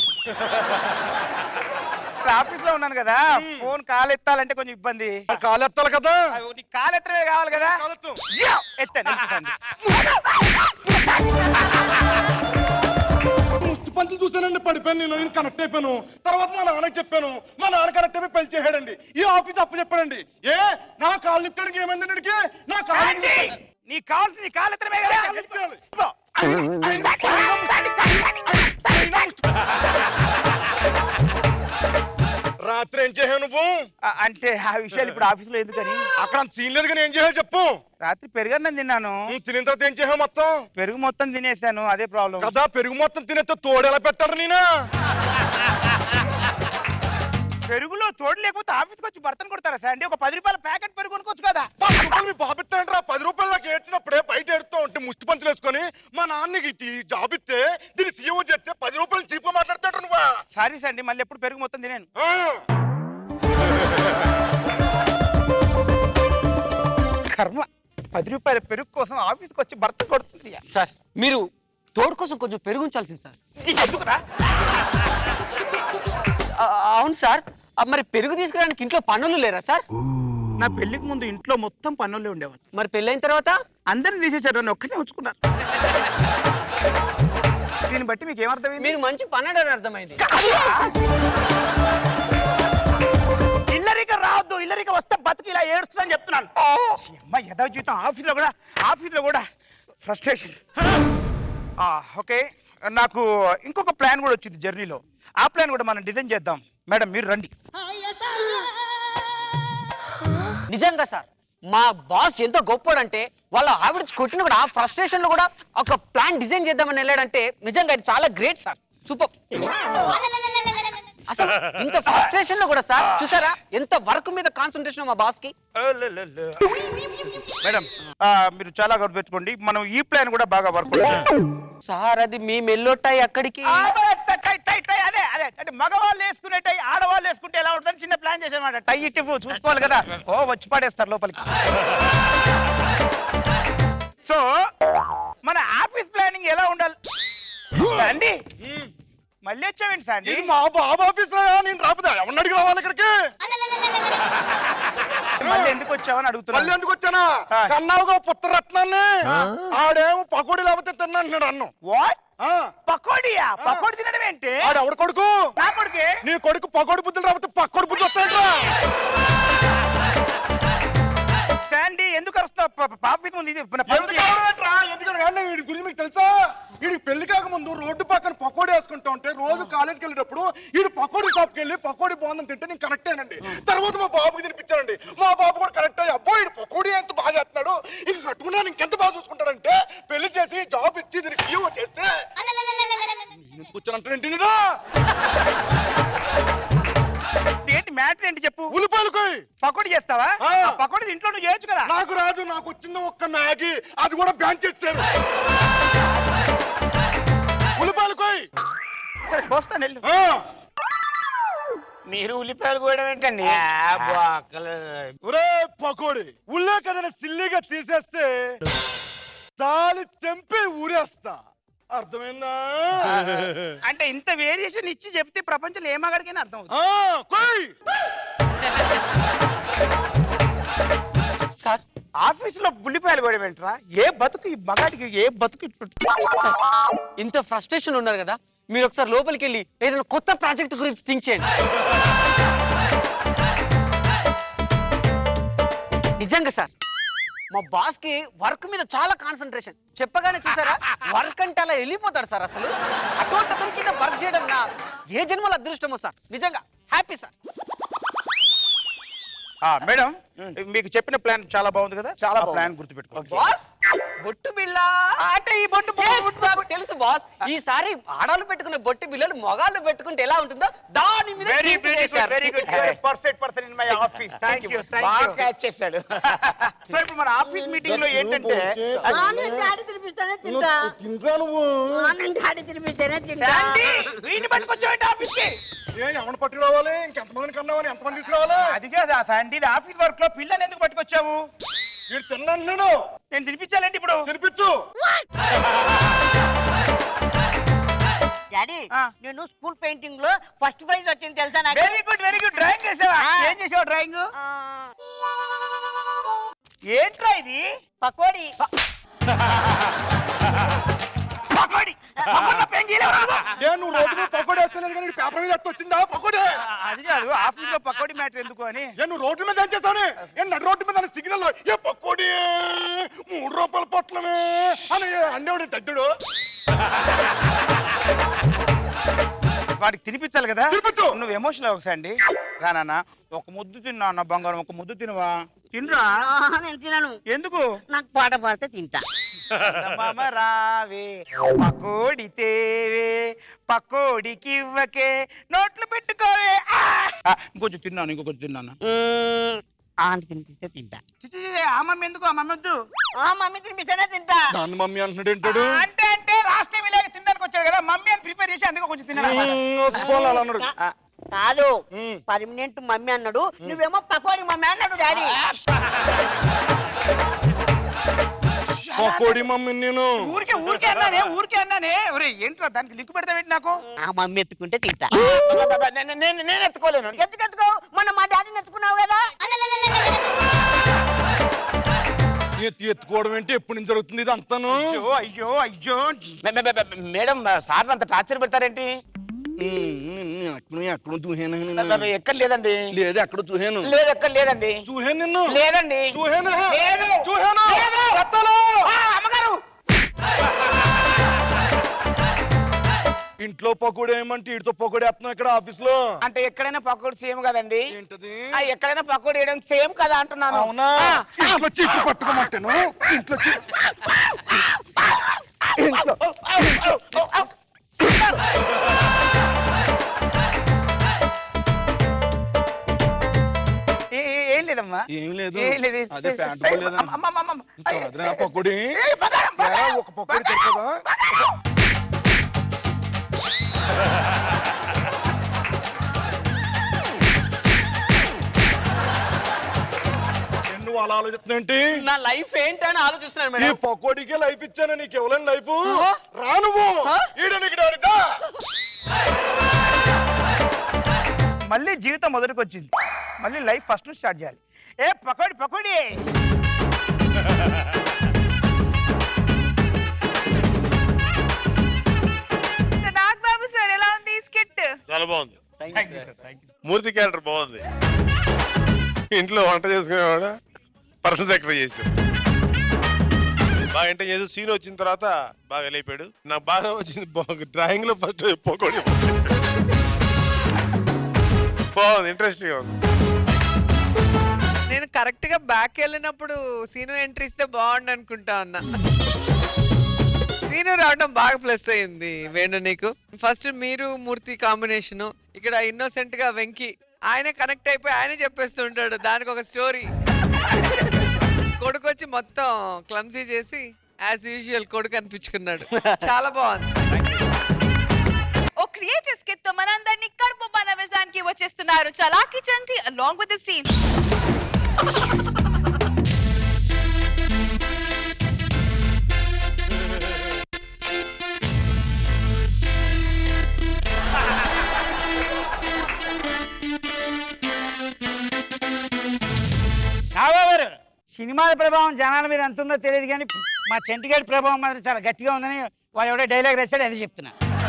ఇక్కడ ఆఫీస్ లో ఉన్నాను కదా ఫోన్ కాల్ ఎత్తాలంటే కొంచెం ఇబ్బంది కాలు ఎత్తాలి కదా కాల్ ఎత్తడమే కావాలి కదా యా! ఎత్తాను ఎత్తుతాను. ముష్టి పంతులు చూసానండి పడిపోయాను నేను నేను కనెక్ట్ అయిపోయాను తర్వాత మా నాన్నకి చెప్పాను మా నాన్న కనెక్ట్ అయిపోయి పెళ్లి చేసాడండి ఈ ఆఫీస్ అప్పు చెప్పాడండి ఏ నా కాళ్ళు ఇక్కడికి ఏమైంది అడిగి నా కాళ్ళు డాడీ! నీకు కావాల్సింది నీ కాల్ ఎత్తడమే కదా ఇదిగో. రాత్రి ఏం చేసావు నువ్వు ఆ- అంటే ఆ విషయాలు ఇప్పుడు ఆఫీస్ లో ఎందుకని అక్కడ అంత సీన్ లేదు కానీ ఏం చేసావు చెప్పు రాత్రి పెరుగన్నం తిన్నాను తినిన తర్వాత ఏం చేసావు మొత్తం పెరుగు మొత్తం తినేసాను అదే ప్రాబ్లం కదా పెరుగు మొత్తం తినేస్తే తోడు ఎలా పెట్టారు నేనా పెరుగులో తోడు లేకపోతే ఆఫీస్కి వచ్చి భర్తను కొడతారా సార్ అంటే ఒక పది రూపాయల ప్యాకెట్ పెరుగు కొనుక్కోవచ్చు కదా పది రూపాయలు మీ బాబు ఇస్తాడంట్రా పది రూపాయలు నాకు ఏడ్చినప్పుడే బయట ఏడుతూ ఉంటే ముష్టి పంచులు వేసుకొని మా నాన్నకి ఈ జాబ్ ఇస్తే దీన్ని సీఎం చేస్తే పది రూపాయలు చీప్ మాట్లాడతాడు నువ్వా సారీ అండి మళ్ళీ ఎప్పుడు పెరుగు మొత్తం తినేను కర్మ పది రూపాయల పెరుగు కోసం ఆఫీస్కి వచ్చి భర్త కొడుతుంది సార్ మీరు తోడు కోసం కొంచెం పెరుగు ఉంచాల్సింది సార్ ఎందుకురా ఆ, అవును సార్ ఆ, మరి పెరుగు తీసుకురావడానికి ఇంట్లో పనులు లేరా సార్ నా పెళ్లికి ముందు ఇంట్లో మొత్తం పనులే ఉండేవాళ్ళు మరి పెళ్ళైన తర్వాత అందరిని తీసేశారు నన్ను ఒక్కనే ఉంచుకున్నారు దీన్ని బట్టి మీకు ఏమర్థమైంది మీరు మంచి పన్నడని అర్థమైంది ఇల్లరిక రావద్దు ఇల్లరిక వస్తే బతికి ఇలా ఏడుస్తుందని చెప్తున్నాను అమ్మ యథా జీవితం ఆఫీస్లో కూడా ఆఫీస్లో కూడా ఫ్రస్ట్రేషన్ ఓకే నాకు ఇంకొక ప్లాన్ కూడా వచ్చింది జర్నీలో ఆ ప్లాన్ కూడా మనం డిజైన్ చేద్దాం మేడం మీరు రండి నిజంగా సార్ మా బాస్ ఎంత గొప్పోడంటే వాళ్ళ ఆవిడ కొట్టిన కూడా ఆ ఫ్రస్ట్రేషన్ లో కూడా ఒక ప్లాన్ డిజైన్ చేద్దామని వెళ్ళాడంటే నిజంగా ఇది చాలా గ్రేట్ సార్ సూపర్ అసలు ఇంత ఫ్రస్ట్రేషన్ లో కూడా సార్ చూసారా ఎంత వర్క్ మీద కాన్సన్ట్రేషన్ మా బాస్ కి మేడం ఆ, మీరు చాలా గుర్తుపెట్టుకోండి మనం ఈ ప్లాన్ కూడా బాగా వర్క్ సార్ అది మీ మెల్లోటాయి అక్కడికి అదే అదే అంటే మగవాళ్ళు వేసుకునే టై ఆడవాళ్ళు వేసుకుంటే ఎలా ఉంటుందని చిన్న ప్లాన్ చేసామన్నమాట టై ఇట్టి చూసుకోవాలి కదా ఓ వచ్చి పడేస్తారు లోపలికి సో మన ఆఫీస్ ప్లానింగ్ ఎలా ఉండాలి అండి మళ్ళీ వచ్చావేంటి సార్ ఇది మా బాబు ఆఫీస్ నేను రాబోదా ఎవరిని అడిగి రావాలి ఇక్కడికి మళ్ళీ ఎందుకు వచ్చావని అడుగుతున్నా మళ్ళీ ఎందుకు వచ్చానా కన్నావుగా పుత్రరత్నాన్ని ఆడేమో పకోడీ లేకపోతే తిన్నా అంటున్నాడు అన్నం వాట్ పకోడియా పకోడి తినడం ఏంటి ఆడు ఎవడు కొడుకు నా కొడుకే నీ కొడుకు పకోడి బుద్ధులు రాకపోతే పక్కోడి బుద్ధి వస్తాయంట్రా శాండీ ఎందుకు అరుస్తావు ఆఫీస్ ముందు ఇది మన పని ఎందుకు రావడమేంట్రా? ఎందుకని కానీ వీడి గురించి మీకు తెలుసా వీడికి పెళ్లి కాకముందు రోడ్డు పక్కన పకోడీ వేసుకుంటా ఉంటే రోజు కాలేజ్కి వెళ్ళేటప్పుడు వీడు పకోడీ షాప్కి వెళ్ళి పకోడీ బాగుందని తింటే నేను కనెక్ట్ అయ్యానండి తర్వాత మా బాబుకి తినిపించానండి మా బాబు కూడా కనెక్ట్ అయ్యి అబ్బో వీడు పకోడీ ఎంత బాగా చేస్తున్నాడు ఇంక కట్టుకున్నాను ఇంకెంత బాగా చూసుకుంటాడంటే పెళ్లి చేసి జాబ్ ఇచ్చి దీనికి సీఓ చేస్తే ఎందుకు వచ్చానంటే ఏంటి మ్యాటర్ ఏంటి చెప్పు ఉల్లిపాయలు కోయ్ పకోడీ చేస్తావా ఆ. ఆ పకోడీ ఇంట్లో నువ్వు చేయొచ్చు కదా నాకు రాదు నాకు వచ్చింది ఒక్క మ్యాగీ అది కూడా బ్యాన్ చేశారు ఉల్లిపాయలు కోయ్ వస్తాను వెళ్ళు మీరు ఉల్లిపాయలు కోయడం ఏంటండి ఒరే పకోడి ఉల్లే కదని సిల్లిగా తీసేస్తే తాలి తెంపి ఊరేస్తా అర్థమైందా అంటే ఇంత వేరియేషన్ ఇచ్చి చెప్తే ప్రపంచంలో ఏ మగాడికైనా అర్థం అవుతుంది ఆ, కోయ్ సార్ ఆఫీసులో ఉల్లిపాయలు కూడా ఏంట్రా ఏ బతుకు ఈ మగాడికి ఏ బతుకు సార్, ఇంత ఫ్రస్ట్రేషన్ ఉన్నారు కదా మీరు ఒకసారి లోపలికి వెళ్ళి ఏదైనా కొత్త ప్రాజెక్ట్ గురించి థింక్ చేయండి నిజంగా సార్ మా బాస్ కి వర్క్ మీద చాలా కాన్సన్ట్రేషన్ చెప్పగానే చూసారా వర్క్ అంటే అలా వెళ్ళిపోతాడు సార్ అసలు అటువంటి అతనికి ఇంత వర్క్ చేయడం నా ఏ జన్మల అదృష్టమో సార్ నిజంగా హ్యాపీ సార్ ఆ, మేడం మీకు చెప్పిన ప్లాన్ చాలా బాగుంది కదా చాలా ప్లాన్ గుర్తుపెట్టుకోండి బాస్ బొట్టు బిళ్ళ అంటే ఈ బొట్టు తెలుసు బాస్ ఈసారి ఆడాలు పెట్టుకునే బొట్టు బిళ్ళలు మొగాళ్ళు పెట్టుకుంటే ఎలా ఉంటుందో దాని మీద వెరీ think వెరీ గుడ్ చేశారు. Very good perfect person in my office thank you బాగా catch చేశాడు. సో ఇప్పుడు మన ఆఫీస్ మీటింగ్ లో ఏంటంటే తినిపిస్తానే తింటా తింటా నువ్వు ఆనంద్ గాడి తినిపిస్తేనే తింటా శాంతి, వీడిని పట్టుకొచ్చావంటే ఆఫీస్ కి ఏ ఎవరిని పట్టుకు రావాలి ఇంకెంతమందిని కన్నావని ఎంతమంది తీసుకురావాలి అది కాదు ఆ శాంతి ఇది ఆఫీస్ వర్క్ లో పిల్లని ఎందుకు పట్టుకొచ్చావు వీడు తిన్నాను నేను నేను తినిపించాలంటే ఇప్పుడు తినిపించు డాడీ నేను స్కూల్ పెయింటింగ్ లో ఫస్ట్ ప్రైజ్ వచ్చింది తెలుసా నాకు very good very good drawing చేసావా ఏం చేసావు డ్రాయింగ్ ఏంట్రా ఇది పకోడీ పకోడీ పకోడీ పెన్ గీయలేవా నువ్వు? ఏ నువ్వు రోజు మీద పకోడీ వేస్తలేదు కానీ నీకు పేపర్ మీద ఎత్తి వచ్చిందా పకోడీ అది కాదు ఆఫీస్ లో పకోడీ మ్యాటర్ ఎందుకు అని ఏ నువ్వు రోడ్డు మీద ఏం చేస్తావు ఏ నడు రోడ్డు మీద సిగ్నల్ ఏ పకోడీ మూడు రూపాయల పొట్లమే అని అండేవాడు తగ్గుడు వాడికి తినిపించాలి కదా తినిపించు. నువ్వు ఎమోషనల్ ఒకసారి అండి రా నాన్న ఒక ముద్దు తిన్నా అన్న బంగారం ఒక ముద్దు తినవా తినరా ఆహా, నేను తినను ఎందుకు నాకు పాట పాడితే తింటా మామ రావే పకోడి తేవే పకోడికి ఇవ్వకే నోట్లు పెట్టుకోవే ఆ! ఆ, ఇంకొంచెం తిన్నాను ఇంకొంచెం తిన్నాను ఆంటీ తినిపిస్తే తింటా చిచి, ఆ మమ్మీ ఎందుకు ఆ మమ్మీ వద్దు ఆ మమ్మీ తినిపిస్తేనే తింటా దాన్ని మమ్మీ అంటున్నాడు ఏంటాడు ఆ, అంటే అంటే లాస్ట్ టైం ఇలాగ తినడానికి వచ్చాడు కదా మమ్మీ అని ప్రిపేర్ చేసి అందుకే కొంచెం తిన్నాను అన్నాడు కా- కాదు పర్మనెంట్ మమ్మీ అన్నాడు నువ్వేమో పకోడీ మమ్మీ అన్నాడు డాడీ పకోడీ మమ్మీ నేను ఊరికే ఊరికే అన్నానే ఊరికే అన్నానే ఒరే ఏంట్రా దానికి లిక్కు పెడతా ఏంటి నాకు ఆ మమ్మీ ఎత్తుకుంటే తింటా నేను- నేను నేను ఎత్తుకోలేను ఎందుకు ఎత్తుకో మొన్న మా డాడీని ఎత్తుకున్నావు కదా ఎత్తి ఎత్తుకోవడం ఏంటి ఎప్పటి నుంచి జరుగుతుంది ఇది అంతాను అయ్యో అయ్యో అయ్యో మేడం సార్ అంత టార్చర్ పెడతారేంటి ఎక్కడ ఎక్కడ చూహాను ఎక్కడ లేదండి లేదు ఎక్కడ చూహాను లేదు ఎక్కడ లేదండి చూహాను నిన్ను లేదండి చూహాను లేదు చూహాను లేదు. ఆ, అమ్మగారు ఇంట్లో పకోడీ ఏమంటే ఇటుతో పకోడీ వేస్తున్నావు ఇక్కడ ఆఫీస్ లో అంటే ఎక్కడైనా పకోడీ సేమ్ కదండి ఏంటది ఆ, ఎక్కడైనా పకోడీ వేయడం సేమ్ కదా అంటున్నాను అవునా ఇంట్లో చీట్లు పట్టుకోమంటాను ఇంట్లో చీ- ఇంట్లో ఏ- ఏ- ఏం లేదమ్మా ఏం లేదు ఏం లేదు అదే ప్యాంట్ పోలేదా అమ్మ, అమ్మ, అమ్మ, అమ్మ. అదే పకోడీ ఏ, బంగారం, బంగారం. ఏరా, ఒక పకోడీ సరిపోదా నువ్వు అలా ఆలోచిస్తున్నాంటి నా లైఫ్ ఏంటని ఆలోచిస్తున్నాను ఈ మేడం పకోడీకే లైఫ్ ఇచ్చాను నీకు ఎవరైనా లైఫ్ రా నువ్వు ఈడ నీకు డాడీదా మళ్ళీ జీవితం మొదటికి వచ్చింది మళ్ళీ లైఫ్ ఫస్ట్ నుంచి స్టార్ట్ చేయాలి ఏ పకోడి పకోడి నాగబాబు సార్ ఎలా ఉంది ఈ స్కిట్ చాలా బాగుంది మూర్తి క్యారెక్టర్ బాగుంది ఇంట్లో వంట చేసుకునేవాడు పర్సనల్ సెక్రటరీ చేసాడు బాగా ఎంటర్ చేసి సీన్ వచ్చిన తర్వాత బాగా లేపాడు నాకు బాగా వచ్చింది డ్రాయింగ్ లో ఫస్ట్ పోకోడి బాగుంది ఇంట్రెస్టింగ్ ఉంది నేను కరెక్ట్ గా బ్యాక్ వెళ్ళినప్పుడు సీను ఎంట్రీ ఇస్తే బాగుండు అనుకుంటా ఉన్నా సీను రావడం బాగా ప్లస్ అయింది వేణు నీకు ఫస్ట్ మీరు మూర్తి కాంబినేషన్ ఇక్కడ ఇన్నోసెంట్ గా వెంకి ఆయనే కనెక్ట్ అయిపోయి ఆయనే చెప్పేస్తూ ఉంటాడు దానికి ఒక స్టోరీ కొడుకు వచ్చి మొత్తం క్లమ్సీ చేసి యాజ్ యూజువల్ కొడుకు అనిపించుకున్నాడు చాలా బాగుంది ఓ క్రియేటివ్ స్కిట్ తో మనందరినీ కడుపు నవ్వించడానికి వచ్చేస్తున్నారు Chalaki Chanti along with this team నాబాబు సినిమాల ప్రభావం జనాల మీద ఎంత ఉందో తెలియదు కానీ మా చెంటిగాడి ప్రభావం మాత్రం చాలా గట్టిగా ఉందని వాడు ఎవడో డైలాగ్ రాశాడు అది చెప్తున్నా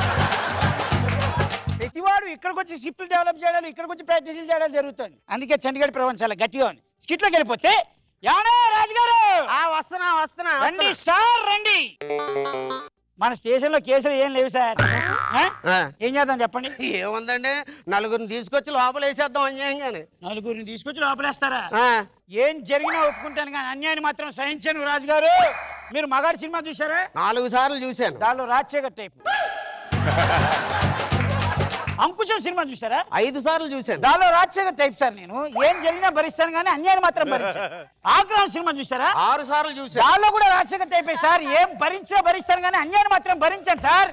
ప్రతివాడు ఇక్కడికి వచ్చి స్క్రిప్ట్లు డెవలప్ చేయడాలు ఇక్కడికి వచ్చి ప్రాక్టీసులు చేయడాలు జరుగుతుంది అందుకే చండీగఢ్ ప్రభావం చాలా గట్టిగా ఉంది స్కిట్లోకి వెళ్ళిపోతే ఏమన్నా రాజుగారు వస్తున్నా వస్తున్నా రండి సార్ రండి మన స్టేషన్ లో కేసులు ఏం లేవు సార్ ఆ? ఏం చేద్దాం చెప్పండి ఏముందండి నలుగురిని తీసుకొచ్చి లోపల వేసేద్దాం అన్యాయంగానే నలుగురిని తీసుకొచ్చి లోపలేస్తారా ఆ. ఏం జరిగినా ఒప్పుకుంటాను కానీ అన్యాయాన్ని మాత్రం సహించను రాజుగారు మీరు మగాడి సినిమా చూసారా నాలుగు సార్లు చూశాను దానిలో రాజశేఖర్ టైప్ అంకుశం సినిమా చూసారా ఐదు సార్లు చూశాను దానిలో రాజశేఖర్ టైప్ సార్ నేను ఏం జరిగినా భరిస్తాను కానీ అన్యాయం మాత్రం భరించాను ఆగ్రహం సినిమా చూసారా ఆరు సార్లు చూశాను దానిలో కూడా రాజశేఖర్ టైప్ సార్ ఏం భరించినా భరిస్తాను కానీ అన్యాయం మాత్రం భరించాను సార్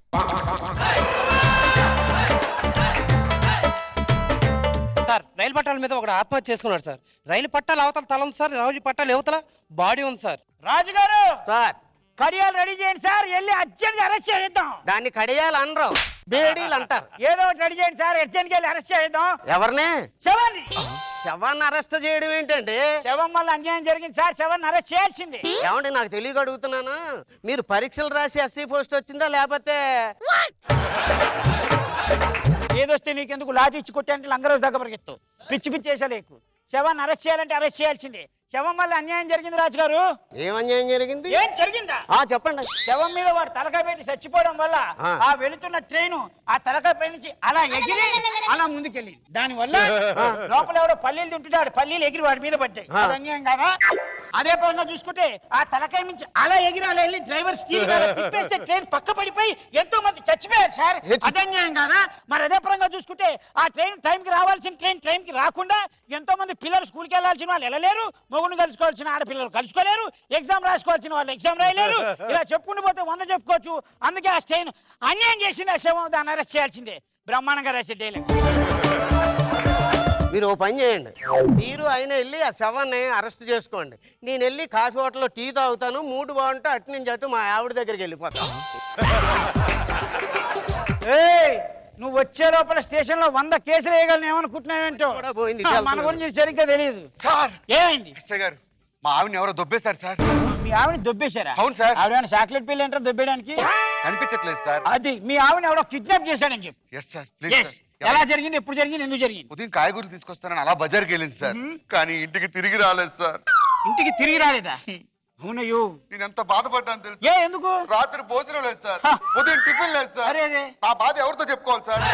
సార్ రైలు పట్టాల మీద ఒకడు ఆత్మహత్య చేసుకున్నాడు సార్ రైలు పట్టాలు అవతల తల ఉంది సార్ రైలు పట్టాలు యువతల బాడీ ఉంది సార్ రాజుగారు సార్ కడియాలు రెడీ చేయండి సార్ వెళ్ళి అర్జెంట్ అరెస్ట్ చేద్దాం దాన్ని కడియాలు అనరు బేడీలు అంటారు ఏదో ఒకటి రెడీ చేయండి సార్ అర్జెంట్ వెళ్ళి అరెస్ట్ చేద్దాం ఎవరిని శవాన్ని శవాన్ని అరెస్ట్ చేయడం ఏంటండి శవం వల్ల అన్యాయం జరిగింది సార్ శవాన్ని అరెస్ట్ చేయాల్సింది ఏమండి నాకు తెలియక అడుగుతున్నాను మీరు పరీక్షలు రాసి ఎస్సీ పోస్ట్ వచ్చిందా లేకపోతే ఏదొస్తే నీకెందుకు లాఠీ ఇచ్చి కొట్టాలంటే లంగరోజు దగ్గర పరిగెత్తు పిచ్చి పిచ్చి చేసలేకు శవాన్ని అరెస్ట్ చేయాలంటే అరెస్ట్ చేయాల్సిందే శవం వల్ల అన్యాయం జరిగింది రాజు గారు ఏం అన్యాయం జరిగింది ఏం జరిగిందా ఆ చెప్పండి శవం మీద వాడు తలకాయ పెట్టి చచ్చిపోవడం వల్ల ఆ. ఆ వెళుతున్న ట్రైన్ ఆ తలకాయ పై నుంచి అలా ఎగిరి అలా ముందుకెళ్ళింది దాని వల్ల ఆ. లోపల ఎవడో పల్లీలు తింటున్నాడు పల్లీలు ఎగిరి వాడి మీద పడ్డాయి ఆ. అది అన్యాయం కాదా అదే పరంగా చూసుకుంటే ఆ తలకాయ నుంచి అలా ఎగిరి అలా వెళ్ళి డ్రైవర్ స్టీల్ తిప్పేస్తే ట్రైన్ పక్క పడిపోయి ఎంతో మంది చచ్చిపోయారు సార్ అది అన్యాయం కాదా మరి అదే పరంగా చూసుకుంటే ఆ ట్రైన్ టైంకి రావాల్సిన ట్రైన్ టైంకి రాకుండా ఎంతో మంది పిల్లలు స్కూల్కి వెళ్ళాల్సిన వాళ్ళు వెళ్ళలేరు మొగుడు కలుసుకోవాల్సిన ఆడపిల్లలు కలుసుకోలేరు ఎగ్జామ్ రాసుకోవాల్సిన వాళ్ళు ఎగ్జామ్ రాయలేరు ఇలా చెప్పుకుంటూ పోతే వంద చెప్పుకోవచ్చు అందుకే ఆ స్టైన్ అన్యాయం చేసింది ఆ శవం దాన్ని అరెస్ట్ చేయాల్సిందే బ్రహ్మాండంగా రాసే డైలాగ్ మీరు ఓ పని చేయండి మీరు ఆయన వెళ్ళి ఆ శవాన్ని అరెస్ట్ చేసుకోండి నేను వెళ్ళి కాఫీ హోటల్లో టీ తాగుతాను మూడు బాగుంటే అటు నుంచి అటు మా ఆవిడ దగ్గరికి వెళ్ళిపోతాను ఏయ్ నువ్వు వచ్చే లోపల స్టేషన్ లో వంద కేసులు వేయగలను ఏమనుకుంటున్నావేంటో పోయింది, ఆ, చాలా మన గురించి సరిగ్గా తెలియదు సార్ ఏమైంది ఎస్ఐ గారు మా ఆవిడని ఎవరో దొబ్బేశారు సార్ మీ ఆవిడ దొబ్బేశారా అవును సార్ ఆవిడ చాక్లెట్ పిల్ల ఏంటో దొబ్బేయడానికి కనిపించట్లేదు సార్ అది మీ ఆవిడ ఎవడో కిడ్నాప్ చేశాడని చెప్పు ఎస్ సార్ Yes. ఎలా జరిగింది ఎప్పుడు జరిగింది ఎందుకు జరిగింది ఉదయం కాయగూరలు తీసుకొస్తానని అలా బజార్కి వెళ్ళింది సార్ కానీ ఇంటికి తిరిగి రాలేదు సార్ ఇంటికి తిరిగి రాలేదా అవునయ్యో నేను ఎంత బాధపడ్డాను తెలుసు ఏ ఎందుకు రాత్రి భోజనం లేదు సార్ ఉదయం టిఫిన్ లేదు సార్ అరే, అరే. ఆ బాధ ఎవరితో చెప్పుకోవాలి సార్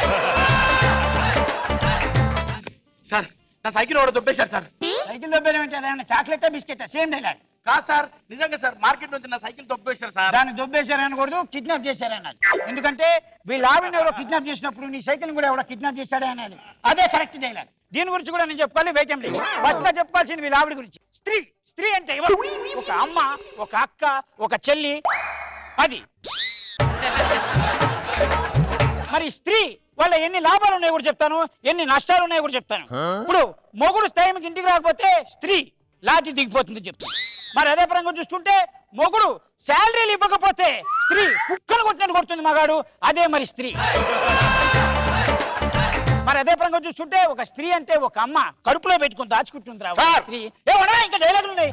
సార్ నా సైకిల్ ఒకటి దొబ్బేశారు సార్ సైకిల్ దొబ్బేయడం అంటే అదేమన్నా చాక్లెట్ బిస్కెట్ సేమ్ డైలాగ్ కాదు సార్ నిజంగా సార్ మార్కెట్ నుంచి నా సైకిల్ దొబ్బేశారు సార్ దాన్ని దొబ్బేశారనకూడదు కిడ్నాప్ చేశారన్నాడు ఎందుకంటే వీళ్ళ ఆవిడని ఎవరో కిడ్నాప్ చేసినప్పుడు నీ సైకిల్ కూడా ఎవరో కిడ్నాప్ చేశాడే అన్నాడు అదే కరెక్ట్ డైలాగ్ దీని గురించి కూడా నేను చెప్పుకోవాలి వెయిట్ లేదు ఫస్ట్ గా చెప్పుకోవాల్సింది వీళ్ళ ఆవిడ గురించి స్త్రీ స్త్రీ అంటే ఎవరు ఒక అమ్మ ఒక అక్క ఒక చెల్లి అది మరి స్త్రీ వల్ల ఎన్ని లాభాలు ఉన్నాయో కూడా చెప్తాను ఎన్ని నష్టాలు ఉన్నాయో కూడా చెప్తాను ఇప్పుడు మొగుడు టైంకి ఇంటికి రాకపోతే స్త్రీ లాఠీ దిగిపోతుంది చెప్తాను మరి అదే పరంగా చూస్తుంటే మొగుడు శాలరీలు ఇవ్వకపోతే స్త్రీ కుక్కను కొట్టినట్టు కొడుతుంది మగాడు అదే మరి స్త్రీ మరి అదే పరంగా చూస్తుంటే ఒక స్త్రీ అంటే ఒక అమ్మ కడుపులో పెట్టుకుని దాచుకుంటుంది రా ఒక స్త్రీ ఏ ఉండవా ఇంకా డైలాగులు ఉన్నాయి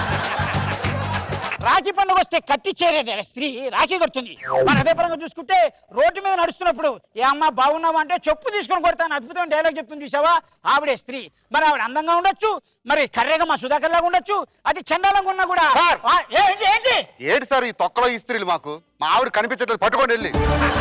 రాఖీ పండుగ వస్తే కట్టి చేరేది స్త్రీ రాఖీ కడుతుంది మరి అదే పరంగా చూసుకుంటే రోడ్డు మీద నడుస్తున్నప్పుడు ఏ అమ్మ బాగున్నావా అంటే చెప్పు తీసుకొని కొడతాను అద్భుతమైన డైలాగ్ చెప్తుంది చూసావా ఆవిడే స్త్రీ మరి ఆవిడ అందంగా ఉండొచ్చు మరి కర్రేగా మా సుధాకర్ లాగా ఉండొచ్చు అది చండాలంగా ఉన్నా కూడా ఆ, ఏంటి ఏంటి ఏంటి సార్ ఈ తొక్కలో ఈ స్త్రీలు మాకు మా ఆవిడ కనిపించట్లేదు పట్టుకొని వెళ్ళి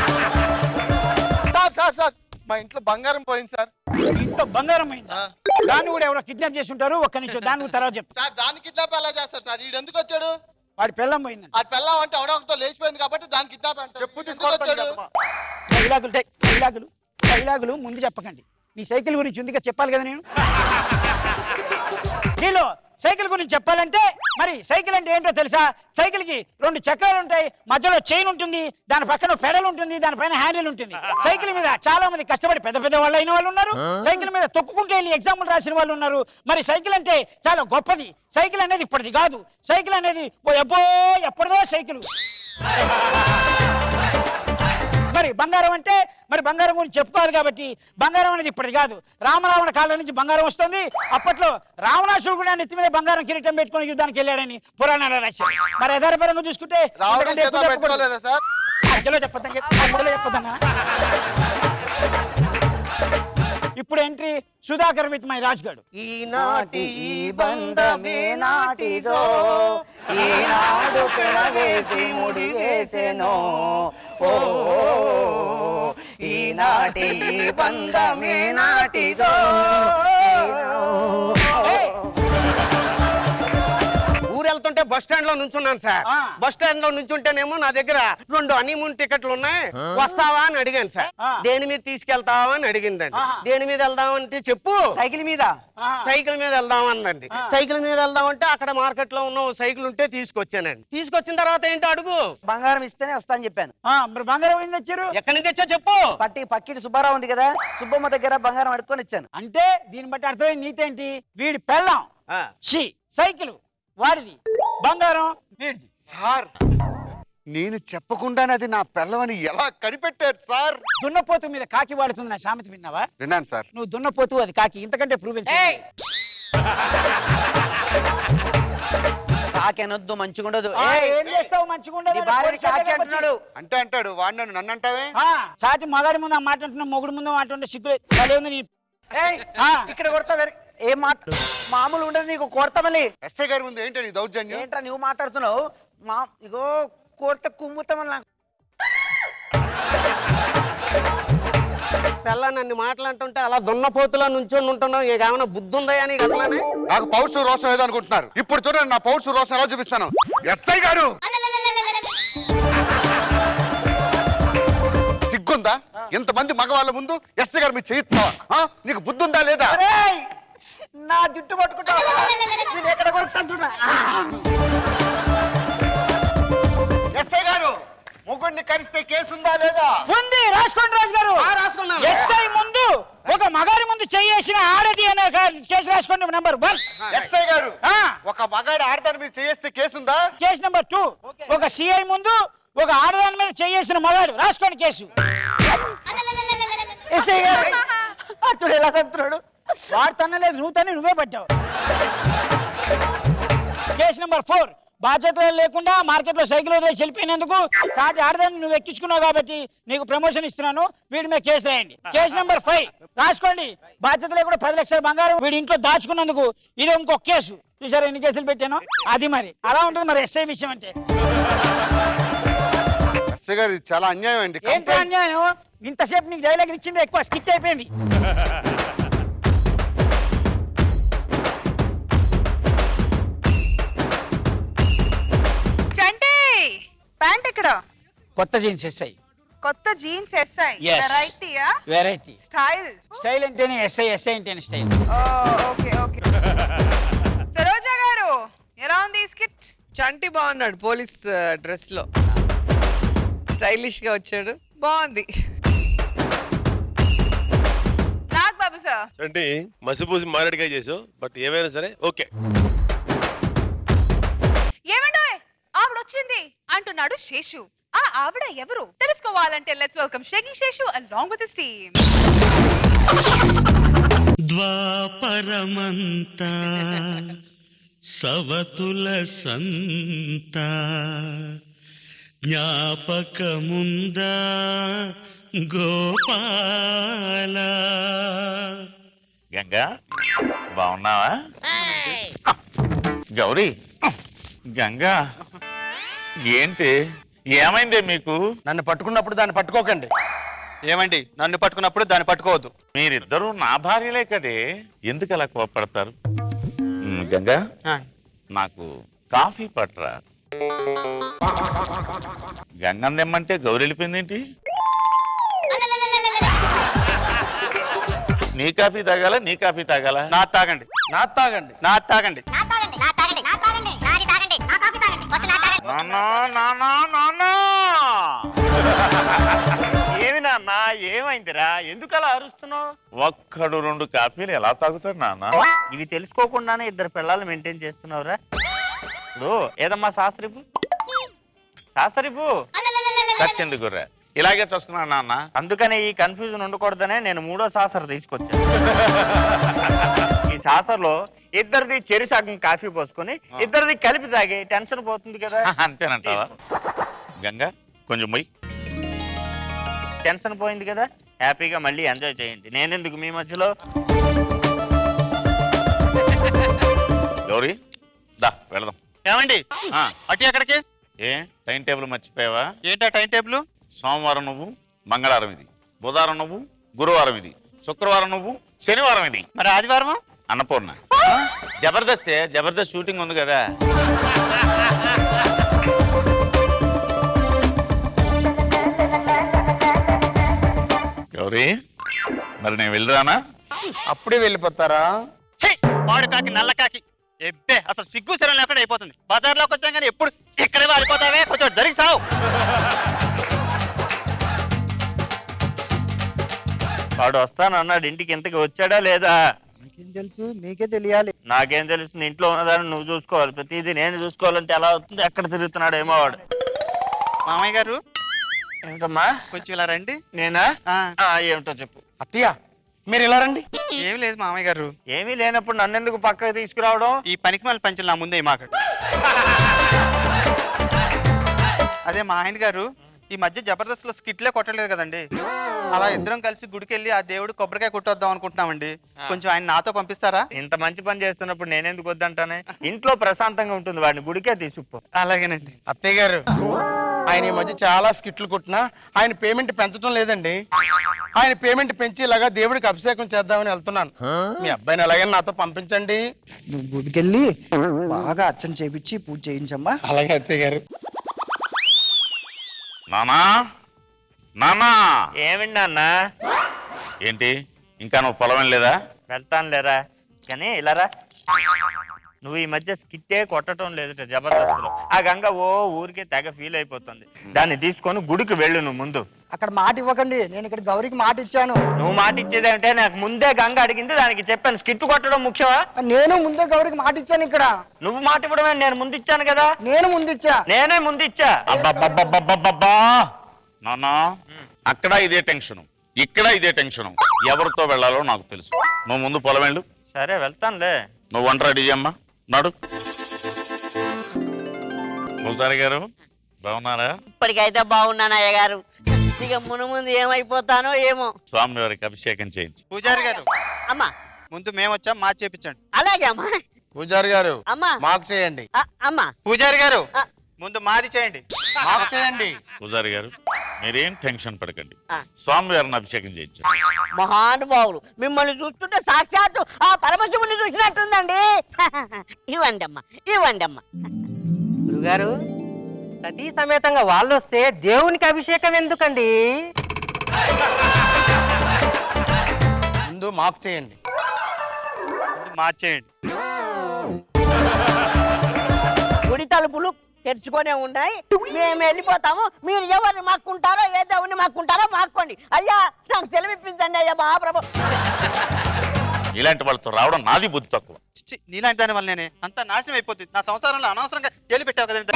సార్ సార్ సార్ మా ఇంట్లో బంగారం పోయింది సార్ ఇంట్లో బంగారం అయిందా దాన్ని కూడా ఎవరో కిడ్నాప్ చేసి ఉంటారు ఒక్క నిమిషం దాని గురించి తర్వాత చెప్తా సార్ దాన్ని కిడ్నాప్ ఎలా చేస్తారు సార్ ఈడు ఎందుకు వచ్చాడు వాడి పెళ్ళం పోయిందండి ఆ పిల్లం అంటే ఎవడొకతో లేచిపోయింది కాబట్టి దాన్ని కిడ్నాప్ అంటే చెప్పు తీసుకొచ్చాడు డైలాగులు డై- డైలాగులు డైలాగులు ముందు చెప్పకండి నీ సైకిల్ గురించి ఉందిగా చెప్పాలి కదా నేను నీలో సైకిల్ గురించి చెప్పాలంటే మరి సైకిల్ అంటే ఏంటో తెలుసా సైకిల్ కి రెండు చక్రాలు ఉంటాయి మధ్యలో చైన్ ఉంటుంది దాని పక్కన పెడల్ ఉంటుంది దానిపైన హ్యాండిల్ ఉంటుంది సైకిల్ మీద చాలా మంది కష్టపడి పెద్ద పెద్ద వాళ్ళు అయిన వాళ్ళు ఉన్నారు సైకిల్ మీద తొక్కుకుంటూ వెళ్ళి ఎగ్జాంపుల్ రాసిన వాళ్ళు ఉన్నారు మరి సైకిల్ అంటే చాలా గొప్పది సైకిల్ అనేది ఇప్పటిది కాదు సైకిల్ అనేది ఓ ఎబ్బో ఎప్పటిదో సైకిల్ మరి బంగారం అంటే మరి బంగారం గురించి చెప్పుకోవాలి కాబట్టి బంగారం అనేది ఇప్పటిది కాదు రామరావణ కాలం నుంచి బంగారం వస్తుంది అప్పట్లో రావణాసుడు కూడా నెత్తి మీద బంగారం కిరీటం పెట్టుకొని యుద్ధానికి వెళ్ళాడని పురాణాలు రాశారు మరి యథార్థపరంగా చూసుకుంటే రావణుడు ఇంతకంటే ఎక్కువ సీత చెప్పకూడదు. పెట్టుకోలేదా సార్? మధ్యలో చెప్పొద్దని చెప్పి మధ్యలో చెప్పొద్దన్నా ఇప్పుడు entry Sudhakar with my Raj గడు ఈనాటి ఈ బంధమే నాటిదో ఈనాడు పెనవేసి ముడి వేసెనో ఓ ఈనాటి ఈ బంధమే నాటిదో ఊరు వెళ్తుంటే బస్ స్టాండ్ లో నుంచున్నాను సార్ బస్ స్టాండ్ లో నుంచుంటేనేమో నా దగ్గర రెండు హనీమూన్ టికెట్లు ఉన్నాయి వస్తావా అని అడిగాను సార్ దేని మీద తీసుకెళ్తావా అని అడిగిందండి దేని మీద వెళ్దామంటే చెప్పు సైకిల్ మీద సైకిల్ మీద వెళ్దాం అందండి సైకిల్ మీద వెళ్దామంటే అక్కడ మార్కెట్ లో ఉన్న ఓ సైకిల్ ఉంటే తీసుకొచ్చానండి తీసుకొచ్చిన తర్వాత ఏంటో అడుగు బంగారం ఇస్తేనే వస్తా అని చెప్పాను మరి బంగారం ఏం తెచ్చారు ఎక్కడి నుంచి తెచ్చా చెప్పు పట్టి పక్కిటి సుబ్బారావు ఉంది కదా సుబ్బమ్మ దగ్గర బంగారం అడుక్కొని ఇచ్చాను అంటే దీన్ని బట్టి అర్థమైంది నీతేంటి వీడి పెళ్ళాం షీ సైకిల్ వాడిది బంగారం వీడిది సార్ నేను చెప్పకుండానే అది నా పిల్లవని ఎలా కనిపెట్టారు సార్ దున్నపోతు మీద కాకి వాడుతుంది నా సామెత విన్నావా విన్నాను సార్ నువ్వు దున్నపోతు అది కాకి ఇంతకంటే ప్రూవ్ కాకెనొద్దు మంచిగుండదు ఏం చేస్తావు మంచిగా ఉండదు నీ భార్యని కాకి అంటున్నాడు అంటే అంటాడు వాడు నన్ను నన్ను అంటావే ఆ, చాటి మగాడి ముందు ఆ మాట అంటున్నా మొగుడు ముందు మాట ఉంటే సిగ్గు భలే ఉంది నీ ఏయ్, ఇక్కడ కొడతా వేరే ఏం మాట మామూలు ఉండదు నీకు కొడతా మళ్ళీ ఎస్ఐ గారి ముందు ఏంటి నీ దౌర్జన్యం ఏంట్రా నువ్వు మాట్లాడుతున్నావు మా ఇగో కొడితే కుమ్ముతామని నాకు పిల్ల నన్ను మాట్లాడుతుంటే అలా దున్నపోతులా నుంచొని ఉంటున్నావు నీకు ఏమైనా బుద్ధి ఉందా అని అట్లానే నాకు పౌరుష రోషం ఏదో అనుకుంటున్నారు ఇప్పుడు చూడండి నా పౌరుష రోషం ఎలా చూపిస్తాను ఎస్ఐ గారు సిగ్గుందా ఇంతమంది మగవాళ్ళ ముందు ఎస్ఐ గారు మీరు చేయిస్తావా నీకు బుద్ధి ఉందా లేదా నా జుట్టు పట్టుకుంటా నేను ఎక్కడ కొడుకుంటున్నా ఎస్ఐ గారు ముగ్గురిని కరిస్తే కేసు ఉందా లేదా ఉంది రాసుకోండి రాజు గారు రాసుకున్నాను. ఎస్ఐ ముందు ఒక మగాడి ముందు చేసిన ఆడది అనే కా- కేసు రాసుకోండి నెంబర్ వన్ ఎస్ఐ గారు ఒక మగాడు ఆడదాని మీద చేస్తే కేసు ఉందా కేసు నెంబర్ టూ ఒక సిఐ ముందు ఒక ఆడదాని మీద చేసిన మగాడు రాసుకోండి కేసు ఎస్ఐ గారు అతడు ఎలా తంతున్నాడు వాడు తన్నలేదు నువ్వు తన్ని నువ్వే పట్టావు కేసు నెంబర్ ఫోర్ బాధ్యతలు లేకుండా మార్కెట్లో సైకిల్ వదిలేసి వెళ్ళిపోయినందుకు సాటి ఆడదాన్ని నువ్వు ఎక్కించుకున్నావు కాబట్టి నీకు ప్రమోషన్ ఇస్తున్నాను వీడి మీద కేసు రాయండి కేసు నెంబర్ ఫైవ్ రాసుకోండి బాధ్యత లేకుండా పది లక్షల బంగారం వీడి ఇంట్లో దాచుకున్నందుకు ఇది ఇంకొక కేసు చూసారా ఎన్ని కేసులు పెట్టాను అది మరి అలా ఉంటుంది మరి ఎస్ఐ విషయం అంటే ఎస్ఐ గారు ఇది చాలా అన్యాయం అండి ఏంటి అన్యాయం ఇంతసేపు నీకు డైలాగ్ ఇచ్చింది ఎక్కువ స్కిట్ అయిపోయింది చంటి ప్యాంట్ ఎక్కడ కొత్త జీన్స్ ఎస్ఐ కొత్త జీన్స్ ఎస్ఐ Yes. వెరైటీయా వెరైటీ స్టైల్ స్టైల్ అంటేనే ఎస్ఐ ఎస్ఐ అంటేనే style okay okay Saroja garu ఎలా ఉంది ఈ స్కిట్ చంటి బాగున్నాడు పోలీస్ డ్రెస్ లో స్టైలిష్ గా వచ్చాడు బాగుంది నాగ్ బాబు సార్ అంటే మసిపూసి మారేడుకాయ చేసావు బట్ ఏమైనా సరే ఓకే ఏమండో ఆవిడ వచ్చింది అంటున్నాడు శేషు ఆ ఆవిడ ఎవరు తెలుసుకోవాలంటే let's welcome shaking Seshu along with his team ద్వాపరమంత సవతుల సంత జ్ఞాపకముందా గోపాల గంగా బాగున్నావా గౌరీ గంగా ఏంటి ఏమైందే మీకు నన్ను పట్టుకున్నప్పుడు దాన్ని పట్టుకోకండి ఏమండి నన్ను పట్టుకున్నప్పుడు దాన్ని పట్టుకోవద్దు మీరిద్దరూ నా భార్యలే కదే ఎందుకు అలా కోపడతారు ఉమ్, గంగా నాకు కాఫీ పట్రా గంగం తెమ్మంటే గౌరీ వెళ్ళిపోయిందేంటి నీ కాఫీ తాగాల నీ కాఫీ తాగాల నా తాగండి నా తాగండి నా తాగండి నాన్నా, నాన్నా, నాన్నా. ఏమి నాన్న ఏమైందిరా ఎందుకు అలా అరుస్తున్నావు ఒక్కడు రెండు కాఫీలు ఎలా తాగుతాడు నాన్న ఇవి తెలుసుకోకుండానే ఇద్దరు పిల్లలు మెయింటైన్ చేస్తున్నావురా ఇప్పుడు ఏదమ్మా శాస్త్రిపు శాస్త్రిపు చచ్చింది గుర్ర ఇలాగే చూస్తున్నాను నాన్న అందుకనే ఈ కన్ఫ్యూజన్ ఉండకూడదనే నేను మూడో సాసర్ తీసుకొచ్చాను ఈ సాసర్లో ఇద్దరిది చెరి సగం కాఫీ పోసుకొని ఇద్దరిది కలిపి తాగి టెన్షన్ పోతుంది కదా అంతేనంటావా గంగా కొంచెం మొయ్ టెన్షన్ పోయింది కదా హ్యాపీగా మళ్ళీ ఎంజాయ్ చేయండి నేనెందుకు మీ మధ్యలో గౌరీ దా వెళదాం ఏమండి ఆ, అటు ఎక్కడికి ఏ టైం టేబుల్ మర్చిపోయావా ఏంటా టైం టేబుల్ సోమవారం నువ్వు మంగళవారం ఇది బుధవారం నువ్వు గురువారం ఇది శుక్రవారం నువ్వు శనివారం ఇది మరి ఆదివారం అన్నపూర్ణ జబర్దస్తే జబర్దస్త్ షూటింగ్ ఉంది కదా గౌరీ మరి నేను వెళ్ళరానా అప్పుడే వెళ్ళిపోతారా వాడు కాకి నల్ల కాకి ఎబ్బే అసలు సిగ్గు శరం లేకుండా అయిపోతుంది బజార్లోకి వచ్చాం కానీ ఎప్పుడు ఇక్కడే వాడిపోతావే కొంచెం జరిగి సావు వాడు వస్తాను అన్నాడు ఇంటికి ఇంతకి వచ్చాడా లేదా మీకేం తెలుసు మీకే తెలియాలి నాకేం తెలుస్తుంది ఇంట్లో ఉన్నదాన్ని నువ్వు చూసుకోవాలి ప్రతిదీ నేను చూసుకోవాలంటే ఎలా అవుతుంది ఎక్కడ తిరుగుతున్నాడు ఏమో వాడు మామయ్య గారు ఏమిటమ్మా కొంచెం ఇలా రండి నేనా ఆ, ఏమిటో చెప్పు అత్తయ్య మీరు ఇలా రండి ఏం లేదు మామయ్య గారు ఏమీ లేనప్పుడు నన్ను ఎందుకు పక్కకు తీసుకురావడం ఈ పనికి మళ్ళీ పంచులు నా ముందే మాకు అదే మా ఆయన గారు ఈ మధ్య జబర్దస్త్ లో స్కిట్లే కొట్టలేదు కదండి అలా ఇద్దరం కలిసి గుడికి వెళ్ళి ఆ దేవుడు కొబ్బరికాయ కొట్టొద్దాం అనుకుంటున్నామండి కొంచెం ఆయన నాతో పంపిస్తారా ఇంత మంచి పని చేస్తున్నప్పుడు నేనెందుకు వద్దంటానే ఇంట్లో ప్రశాంతంగా ఉంటుంది వాడిని గుడికే తీసుకుపో అలాగేనండి అత్తయ్య గారు ఆయన ఈ మధ్య చాలా స్కిట్లు కొట్టినా ఆయన పేమెంట్ పెంచడం లేదండి ఆయన పేమెంట్ పెంచి ఇలాగా దేవుడికి అభిషేకం చేద్దామని వెళ్తున్నాను మీ అబ్బాయిని ఎలాగైనా నాతో పంపించండి నువ్వు గుడికెళ్ళి బాగా అర్చన చేపించి పూజ చేయించమ్మా అలాగే అత్తయ్య గారు నానా నానా ఏమిటి నాన్న ఏంటి ఇంకా నువ్వు పొలం వెళ్ళలేదా వెళ్తాను లేరా కానీ ఇలారా నువ్వు ఈ మధ్య స్కిట్టే కొట్టడం లేదు జబర్దస్త్లో ఆ గంగ ఓ ఊరికే తెగ ఫీల్ అయిపోతుంది దాన్ని తీసుకొని గుడికి వెళ్ళు నువ్వు ముందు అక్కడ మాట ఇవ్వకండి నేను ఇక్కడ గౌరికి మాట ఇచ్చాను నువ్వు మాట ఇచ్చేదంటే నాకు ముందే గంగ అడిగింది దానికి చెప్పాను స్కిట్ కొట్టడం ముఖ్యమా నేను ముందే గౌరికి మాట ఇచ్చాను ఇక్కడ నువ్వు మాట ఇవ్వడమే నేను ముందు ఇచ్చాను కదా నేను ముందు ఇచ్చా నేనే ముందు ఇచ్చా అబ్బబ్బబ్బబ్బబ్బబ్బా నానా అక్కడ ఇదే టెన్షన్ ఇక్కడ ఇదే టెన్షన్ ఎవరితో వెళ్ళాలో నాకు తెలుసు నువ్వు ముందు పొలం వెళ్ళు సరే వెళ్తానులే నువ్వు వంట రెడీ చేయమ్మా నడు పూజారి గారు బాగున్నారా ఇప్పటికైతే బాగున్నాను అయ్య గారు ఇక మును ముందు ఏమైపోతానో ఏమో స్వామి వారికి అభిషేకం చేయించి పూజారి గారు అమ్మా ముందు మేము వచ్చాం మా చేపించండి అలాగే అమ్మా పూజారి గారు అమ్మా మాకు చేయండి అ- అమ్మా పూజారి గారు ముందు మాది చేయండి మాకు చేయండి పూజారి గారు మీరేం టెన్షన్ పడకండి ఆ. స్వామి వారిని అభిషేకం చేయించండి మహానుభావులు మిమ్మల్ని చూస్తుంటే సాక్షాత్తు ఆ పరమశివుని చూసినట్టుందండి ఇవ్వండి అమ్మా ఇవ్వండి అమ్మా గురుగారు సతీ సమేతంగా వాళ్ళు వస్తే దేవునికి అభిషేకం ఎందుకండి ముందు మాకు చేయండి ముందు మా చేయండి గుడి తలుపులు తెరుచుకొనే ఉన్నాయి మేము వెళ్ళిపోతాము మీరు ఎవరిని మాక్కుంటారో ఏ దేవుని మాక్కుంటారో మాక్కోండి అయ్యా నాకు సెలవు ఇప్పించండి అయ్యా మహాప్రభు ఇలాంటి వాళ్ళతో రావడం నాది బుద్ధి తక్కువ చిచ్చి, నీలాంటి దాని వల్ల నేనే అంతా నాశనం అయిపోతుంది నా సంసారంలో అనవసరంగా తేలి పెట్టావు కదండి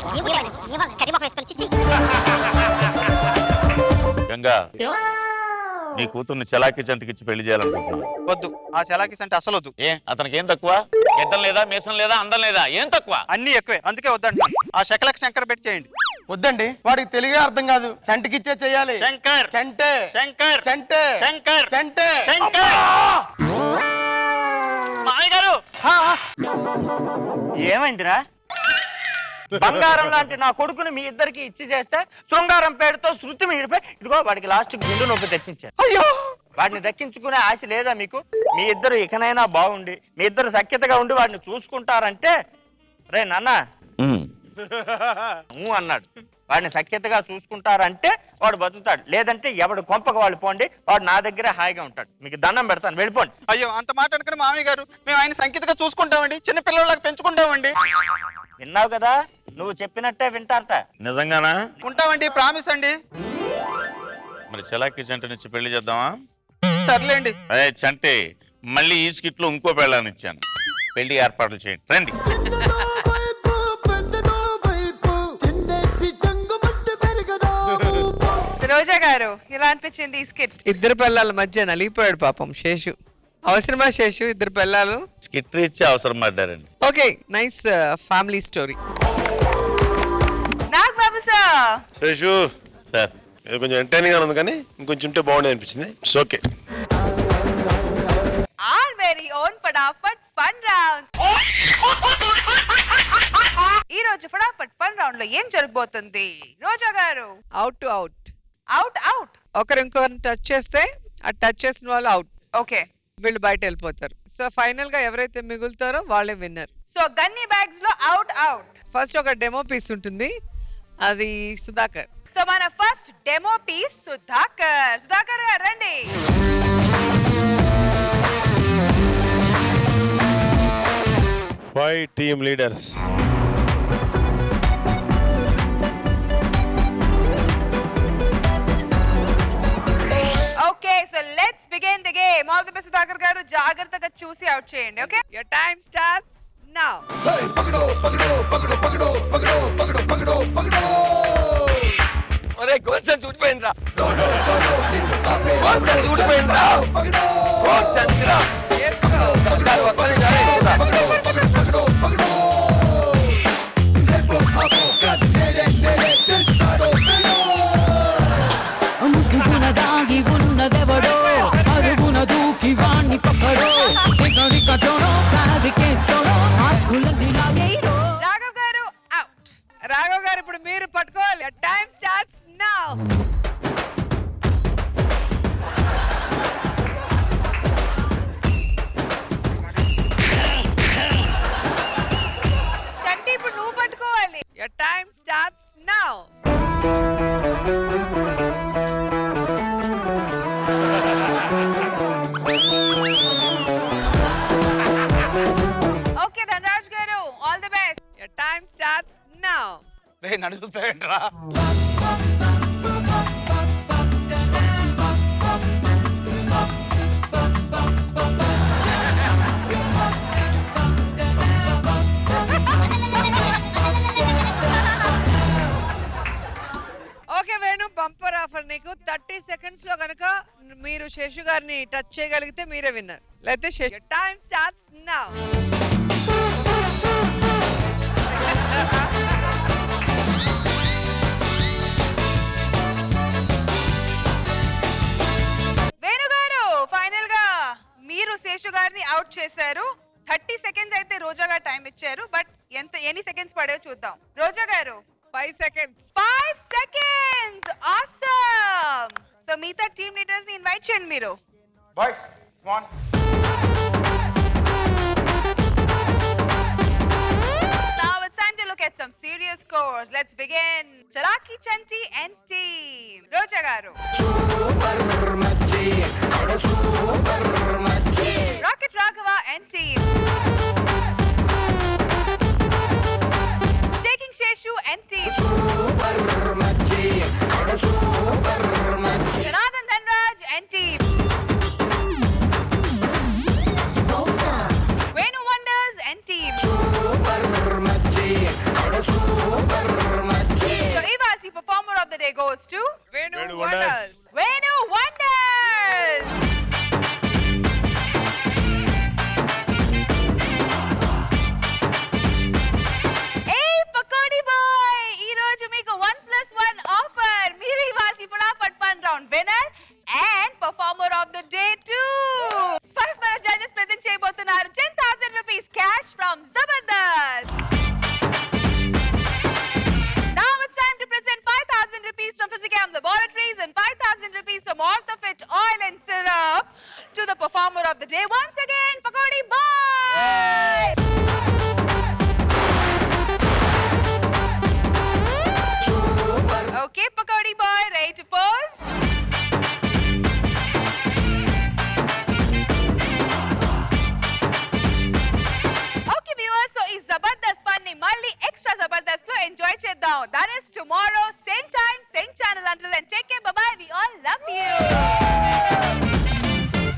గంగా నీ కూతుర్ని చలాకీ జంటకిచ్చి పెళ్లి చేయాలనుకుంటున్నా వద్దు ఆ చలాకీస్ అంటే అసలు వద్దు ఏ అతనికి ఏం తక్కువ ఎద్దం లేదా మీసం లేదా అందం లేదా ఏం తక్కువ అన్ని ఎక్కువే అందుకే వద్దంటున్నాను ఆ శకలకి శంకర్ పెట్టి చేయండి వద్దండి వాడికి తెలుగే అర్థం కాదు చంటికిచ్చే చెయ్యాలి శంకర్ చంటే శంకర్ చంటే శంకర్ చంటే శంకర్ మామయ్య గారు ఏమైందిరా బంగారం లాంటి నా కొడుకుని మీ ఇద్దరికి ఇచ్చి చేస్తే శృంగారం పేరుతో శృతి మీరిపోయి ఇదిగో వాడికి లాస్ట్ గుండె నొప్పి దక్కించారు అయ్యో వాడిని దక్కించుకునే ఆశ లేదా మీకు మీ ఇద్దరు ఇకనైనా బాగుండి మీ ఇద్దరు సఖ్యతగా ఉండి వాడిని చూసుకుంటారంటే రే నాన్న ఊ అన్నాడు వాడిని సఖ్యతగా చూసుకుంటారంటే వాడు బతుకుతాడు లేదంటే ఎవడు కొంపక వాళ్ళు పోండి వాడు నా దగ్గరే హాయిగా ఉంటాడు మీకు దండం పెడతాను వెళ్ళిపోండి అయ్యో అంత మాట అనుకుని మామయ్య గారు మేము ఆయన సంకేతగా చూసుకుంటామండి చిన్న పిల్లలకు పెంచుకుంటామండి విన్నావు కదా నువ్వు చెప్పినట్టే వింటారట నిజంగానా ఉంటామండి ప్రామిస్ అండి మరి చలాకీ జంట నుంచి పెళ్లి చేద్దామా సర్లేండి అదే చంటే మళ్ళీ ఈ స్కిట్లో ఇంకో పెళ్ళాన్ని ఇచ్చాను పెళ్లి ఏర్పాట్లు చేయండి రండి గారు ఎలా అనిపించింది ఈ స్కిట్ ఇద్దరు పిల్లల మధ్య నలిగిపోయాడు పాపం శేషు అవసరమా శేషు ఇద్దరు పిల్లలు స్కిట్ ఇచ్చి అవసరం పడ్డారండి okay nice family story Nag Babu sir Seshu sir ఇది కొంచెం ఎంటర్టైనింగ్ గా ఉంది కానీ ఇంకొంచెం ఉంటే బాగుండే అనిపించింది it's okay our very own Fatafat fun round ఈ రోజు ఫటాఫట్ ఫన్ రౌండ్ లో ఏం జరగబోతుంది Roja garu out to out out out ఒకరు ఇంకొకరిని టచ్ చేస్తే ఆ టచ్ చేసిన వాళ్ళు అవుట్ ఓకే వీళ్ళు బయట వెళ్ళిపోతారు సో ఫైనల్ గా ఎవరైతే మిగులుతారో వాళ్ళే విన్నర్ సో గన్నీ బ్యాగ్స్ లో అవుట్ అవుట్ ఫస్ట్ ఒక డెమో పీస్ ఉంటుంది అది సుధాకర్ సో మన first demo piece Sudhakar Sudhakar garu రండి why team leaders okay so let's begin the game all the best Sudhakar garu జాగ్రత్తగా చూసి అవుట్ చేయండి okay your time starts now ఒరే గోల్సన్ చూడిపోయిండ్రా గోల్సన్ చూడిపోయిండ్రా గోల్సన్ రా గారు వస్తాను ముసుగున దాగి ఉన్నదెవడో అరుగున దూకి వాణ్ణి పక్కడో ఎక్కడిక చోడో బ్యారికేడ్సోడో మాస్కులన్నీ లాగేయడో రాఘవ్ గారు అవుట్ రాఘవ్ గారు ఇప్పుడు మీరు పట్టుకోవాలి టైం స్టార్ట్స్ నౌ చంటి ఇప్పుడు నువ్వు పట్టుకోవాలి your time starts now okay Dhanraj garu all the best your time starts now రే నన్ను చూస్తావేంట్రా ఓకే వేణు బంపర్ ఆఫర్ నీకు థర్టీ సెకండ్స్ లో కనుక మీరు శేషు గారిని టచ్ చేయగలిగితే మీరే విన్నర్ లేకపోతే Seshu time starts now Venu garu final గా మీరు శేషు గారిని అవుట్ చేశారు థర్టీ సెకండ్స్ అయితే రోజా గారు టైం ఇచ్చారు బట్ ఎంత ఎన్ని సెకండ్స్ పడాయో చూద్దాం Roja garu five seconds five seconds awesome so మిగతా టీమ్ లీడర్స్ ని ఇన్వైట్ చేయండి మీరు boys one Now it's time to look at some serious scores. Let's begin. Chalaki Chanti and team. Roja garu. Rocket Raghava and team. Shaking Sheshu and team. Janardhan Dhanraj and team. Venu Wonders and team. So Ivalti performer of the day goes to Venu, Venu Wonders. Venu Wonders. Hey Pakodi boy, ఈ రోజు మీకు one plus one offer మీరు ఇవాల్సి Fatafat fun round winner and performer of the day to first మన judges present చేయబోతున్నారు ten thousand rupees cash from Jabardasth Now it's time to present 5,000 rupees from Physicam Laboratories and 5,000 rupees from Orthofit Oil and Syrup to the performer of the day. Once again,